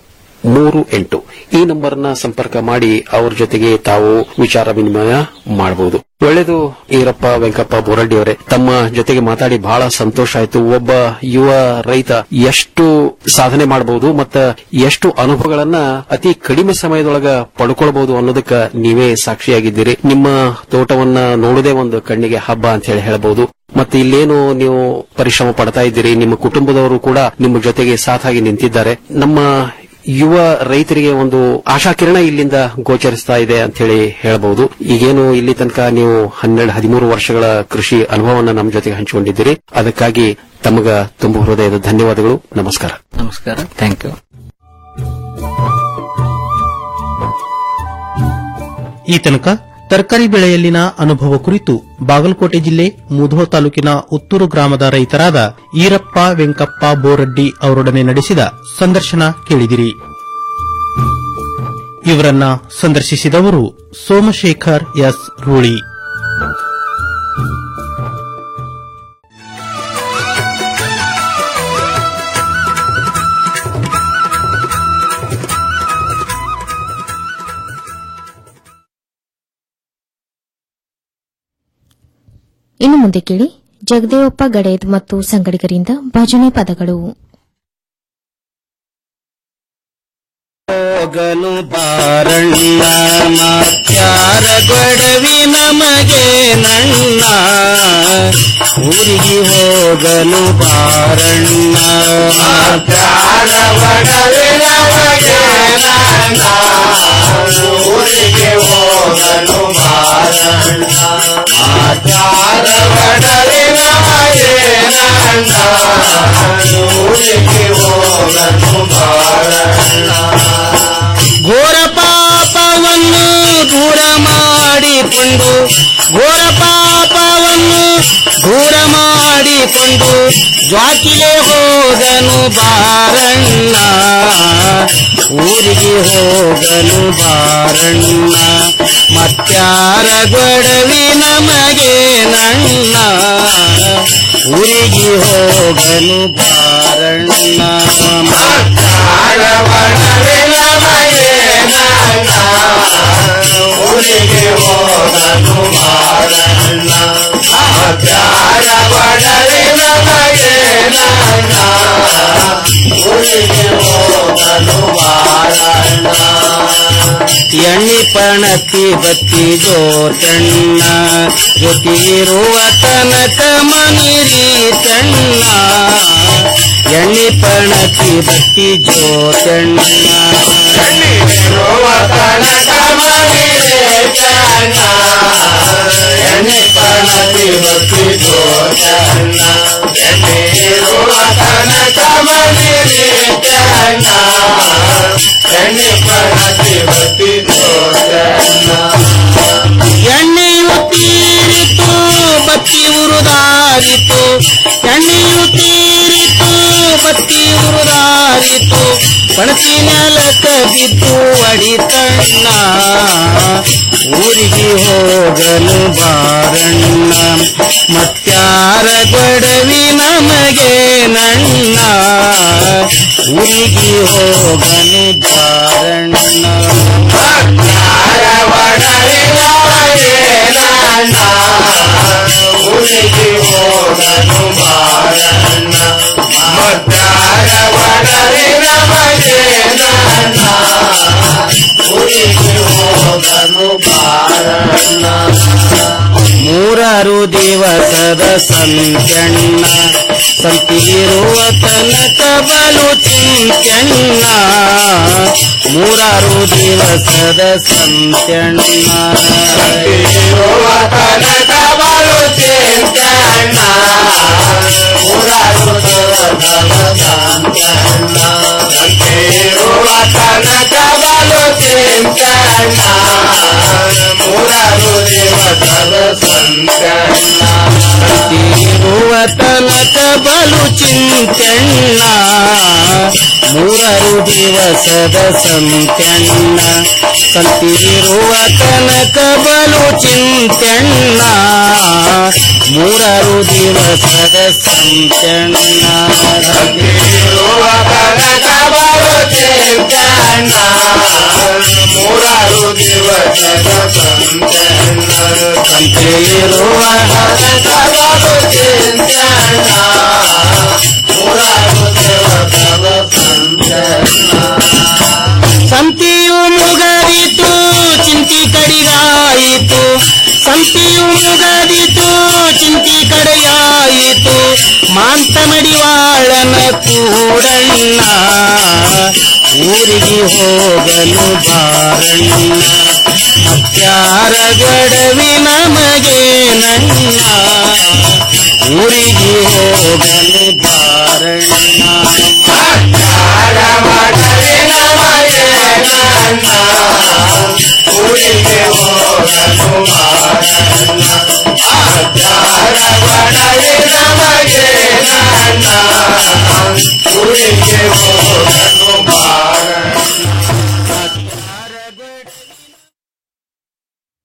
ಮೂರು ಎಂಟು ಈ ನಂಬರ್ನ ಸಂಪರ್ಕ ಮಾಡಿ ಅವ್ರ ಜೊತೆಗೆ ತಾವು ವಿಚಾರ ವಿನಿಮಯ ಮಾಡಬಹುದು ಒಳ್ಳೆಯದು ಈರಪ್ಪ ವೆಂಕಪ್ಪ ಬೋರಡ್ಡಿ ಅವರೇ ತಮ್ಮ ಜೊತೆಗೆ ಮಾತಾಡಿ ಬಹಳ ಸಂತೋಷ ಆಯ್ತು ಒಬ್ಬ ಯುವ ರೈತ ಎಷ್ಟು ಸಾಧನೆ ಮಾಡಬಹುದು ಮತ್ತ ಎಷ್ಟು ಅನುಭವಗಳನ್ನ ಅತಿ ಕಡಿಮೆ ಸಮಯದೊಳಗ ಪಡ್ಕೊಳ್ಬಹುದು ಅನ್ನೋದಕ್ಕ ನೀವೇ ಸಾಕ್ಷಿಯಾಗಿದ್ದೀರಿ ನಿಮ್ಮ ತೋಟವನ್ನ ನೋಡುದೇ ಒಂದು ಕಣ್ಣಿಗೆ ಹಬ್ಬ ಅಂತ ಹೇಳಿ ಹೇಳಬಹುದು ಮತ್ತೆ ಇಲ್ಲೇನು ನೀವು ಪರಿಶ್ರಮ ಪಡ್ತಾ ಇದ್ದೀರಿ ನಿಮ್ಮ ಕುಟುಂಬದವರು ಕೂಡ ನಿಮ್ಮ ಜೊತೆಗೆ ಸಾಥಾಗಿ ನಿಂತಿದ್ದಾರೆ ನಮ್ಮ ಯುವ ರೈತರಿಗೆ ಒಂದು ಆಶಾಕಿರಣ ಇಲ್ಲಿಂದ ಗೋಚರಿಸ್ತಾ ಇದೆ ಅಂತ ಹೇಳಿ ಹೇಳಬಹುದು ಈಗೇನು ಇಲ್ಲಿ ತನಕ ನೀವು ಹನ್ನೆರಡು ಹದಿಮೂರು ವರ್ಷಗಳ ಕೃಷಿ ಅನುಭವವನ್ನು ನಮ್ಮ ಜೊತೆಗೆ ಹಂಚಿಕೊಂಡಿದ್ದೀರಿ ಅದಕ್ಕಾಗಿ ತಮಗ ತುಂಬ ಹೃದಯದ ಧನ್ಯವಾದಗಳು ನಮಸ್ಕಾರ ನಮಸ್ಕಾರ ಥ್ಯಾಂಕ್ ಯು ಈ ತನಕ ತರಕಾರಿ ಬೆಳೆಯಲ್ಲಿನ ಅನುಭವ ಕುರಿತು ಬಾಗಲಕೋಟೆ ಜಿಲ್ಲೆ ಮುಧೋ ತಾಲೂಕಿನ ಉತ್ತೂರು ಗ್ರಾಮದ ರೈತರಾದ ಈರಪ್ಪ ವೆಂಕಪ್ಪ ಬೋರಡ್ಡಿ ಅವರೊಡನೆ ನಡೆಸಿದ ಸಂದರ್ಶನ ಕೇಳಿದಿರಿ ಇವರನ್ನ ಸಂದರ್ಶಿಸಿದವರು ಸೋಮಶೇಖರ್ ಎಸ್ ರೂಳಿ ಇನ್ನು ಮುಂದೆ ಕೇಳಿ ಜಗದೇವಪ್ಪ ಗಡೇದ್ ಮತ್ತು ಸಂಗಡಿಗರಿಂದ ಭಜನೆ ಪದಗಳು ಹೋಗನು ಬಾರಣ್ಣ ಮಾತ್ಯಾರ ಗೊಡವಿ ನಮಗೆ ನನ್ನ ಊರಿಗೆ ಹೋಗನು ಬಾರಣ್ಣ ಮಾತ್ಯಾರ ಗೊಡವಿ ನಮಗೆ ನನ್ನ ಊರಿಗೆ ಹೋಗನು ಬಾರಣ್ಣ ಮಾತ್ಯಾರ ಗೊಡವಿ ನಮಗೆ ನನ್ನ ಊರಿಗೆ ಹೋಗನು ಬಾರಣ್ಣ ಘೋರ ಪಾಪವನ್ನು ದೂರ ಮಾಡಿಕೊಂಡು ಘೋರ ಪಾಪವನ್ನು ದೂರ ಮಾಡಿಕೊಂಡು ಜ್ವಾಕಿಲೆ ಹೋಗನು ಬಾರಣ್ಣ ಊರಿಗೆ ಹೋಗನು ಬಾರಣ್ಣ ಮತ್ಯಾರ ಗೊಡವಿ ನಮಗೆ ನನ್ನ ಊರಿಗೆ ಹೋಗನು ಬಾರಣ್ಣ ಮತ್ಯಾರ ಗೊಡವಿ ನಮಗೆ ನನ್ನ ಊರಿಗೆ ಹೋಗನು ಬಾರಣ್ಣ ಮತ್ಯಾರ ಗೊಡವಿ ನಮಗೆ ನನ್ನ ಊರಿಗೆ ಹೋಗನು ಬಾರಣ್ಣ ಎಣ್ಣೆ ಪಣತಿ ಬತ್ತಿ ಜೋತಣ್ಣ ಜೊತೆಗಿರುವ ತನಕ ಮನಿರಿ ತಣ್ಣ ಎಣ್ಣೆ ಪಣತಿ ಬತ್ತಿ ಜೋತಣ್ಣ ಎಣ್ಣಿರುವ ತನಕ ಮನಿರಿ ತಣ್ಣ ಎಣ್ಣೆ ಪಣತಿ ಬತ್ತಿ ಜೋತಣ್ಣ ಎಣ್ಣಿರುವ ತನಕ ಮನಿರಿ ತಣ್ಣ ಎಣ್ಣೆ ಪಣತಿ ಬತ್ತಿ ಜೋತಣ್ಣ ಎಣ್ಣೆಯು ತೀರಿತು ಬತ್ತಿ ಉರುದಾರಿತು ಎಣ್ಣೆಯು ತೀರಿತು ಬತ್ತಿ ಉರುದಾರಿತು ಪಣತಿ ನೆಲಕ ಬಿದ್ದು ಅಡಿತಣ್ಣ ಊರಿಗೆ ಹೋಗಲು ಬಾರಣ್ಣ ಮತ್ಯಾರ ಗೊಡವಿ ನಮಗೆ ನನ್ನ ಊರಿಗೆ ಹೋಗನು ಬಾರಣ್ಣ ಮತ್ಯಾರ ಗೊಡವಿ ನಮಗೆ ನನ್ನ ಊರಿಗೆ ಹೋಗನು ಬಾರಣ್ಣ ಮತ್ಯಾರ ಗೊಡವಿ ನಮಗೆ ನನ್ನ ಊರಿಗೆ ಹೋಗನು ಬಾರಣ್ಣ ಮೂರಾರು ದಿವಸದ ಸಂತ್ಯಣ್ಣ ಸಂತಿರುವ ತನಕ ಬಲು ಚಿಂತ್ಯಣ್ಣ ಮೂರಾರು ದಿವಸದ ಸಂತ್ಯಣ್ಣ ತನಕ ಬಲು ಚಿಂತ್ಯಣ್ಣ ಮೂರಾರು ದಿವಸದ ಸಂತ್ಯಣ್ಣ ಸಂತಿರುವ ತನಕ ಬಲು ಚಿಂತ್ಯಣ್ಣ ಮೂರಾರು ದಿವಸದ ಸಂತ್ಯಣ್ಣ ಸಂತಿರುವ ತನಕ ಬಲು ಚಿಂತ್ಯಣ್ಣ ಮೂರರು ದಿವಸದ ಸಂತ್ಯಣ್ಣ ಸಂತಿರುವ ತನಕ ಬಲು ಚಿಂತ್ಯಣ್ಣ ಮೂರರು ದಿವಸದ ಸಂತ್ಯಣ್ಣ ಸಂತಿರುವ ತನಕ ಬಲು ಚಿಂತ್ಯಣ್ಣ ಮೂರಾರು ದಿವಸದ ಸಂತೆಣ್ಣ ಸಂತೆಯಿರುವ ಹರಕಗಳು ಚಿಂತಣ್ಣ ಮೂರಾರು ದಿವಸದ ಸಂತಿಯು ಮುಗದಿತು ಚಿಂತಿ ಕಡಿಗಾಯಿತು ಸಂತಿಯು ಮುಗದಿತು ಚಿಂತಿ ಕಡೆಯಾಯಿತು ಮಾಂತ ಮಡಿವಾಳನ ಕೂಡಣ್ಣ ಊರಿಗೆ ಹೋಗಲು ಬಾರಣ್ಣ ಮತ್ಯಾರ ಗಡವಿ ನಮಗೆ ನನ್ನ ಊರಿಗೆ ಹೋಗಲು ಬಾರಣ್ಣ ಮತ್ಯಾರ ಗಡವಿ ನಮಗೆ ನನ್ನ ಊರಿಗೆ ಹೋಗಲು ಬಾರಣ್ಣ ಮತ್ಯಾರ ಗಡವಿ ನಮಗೆ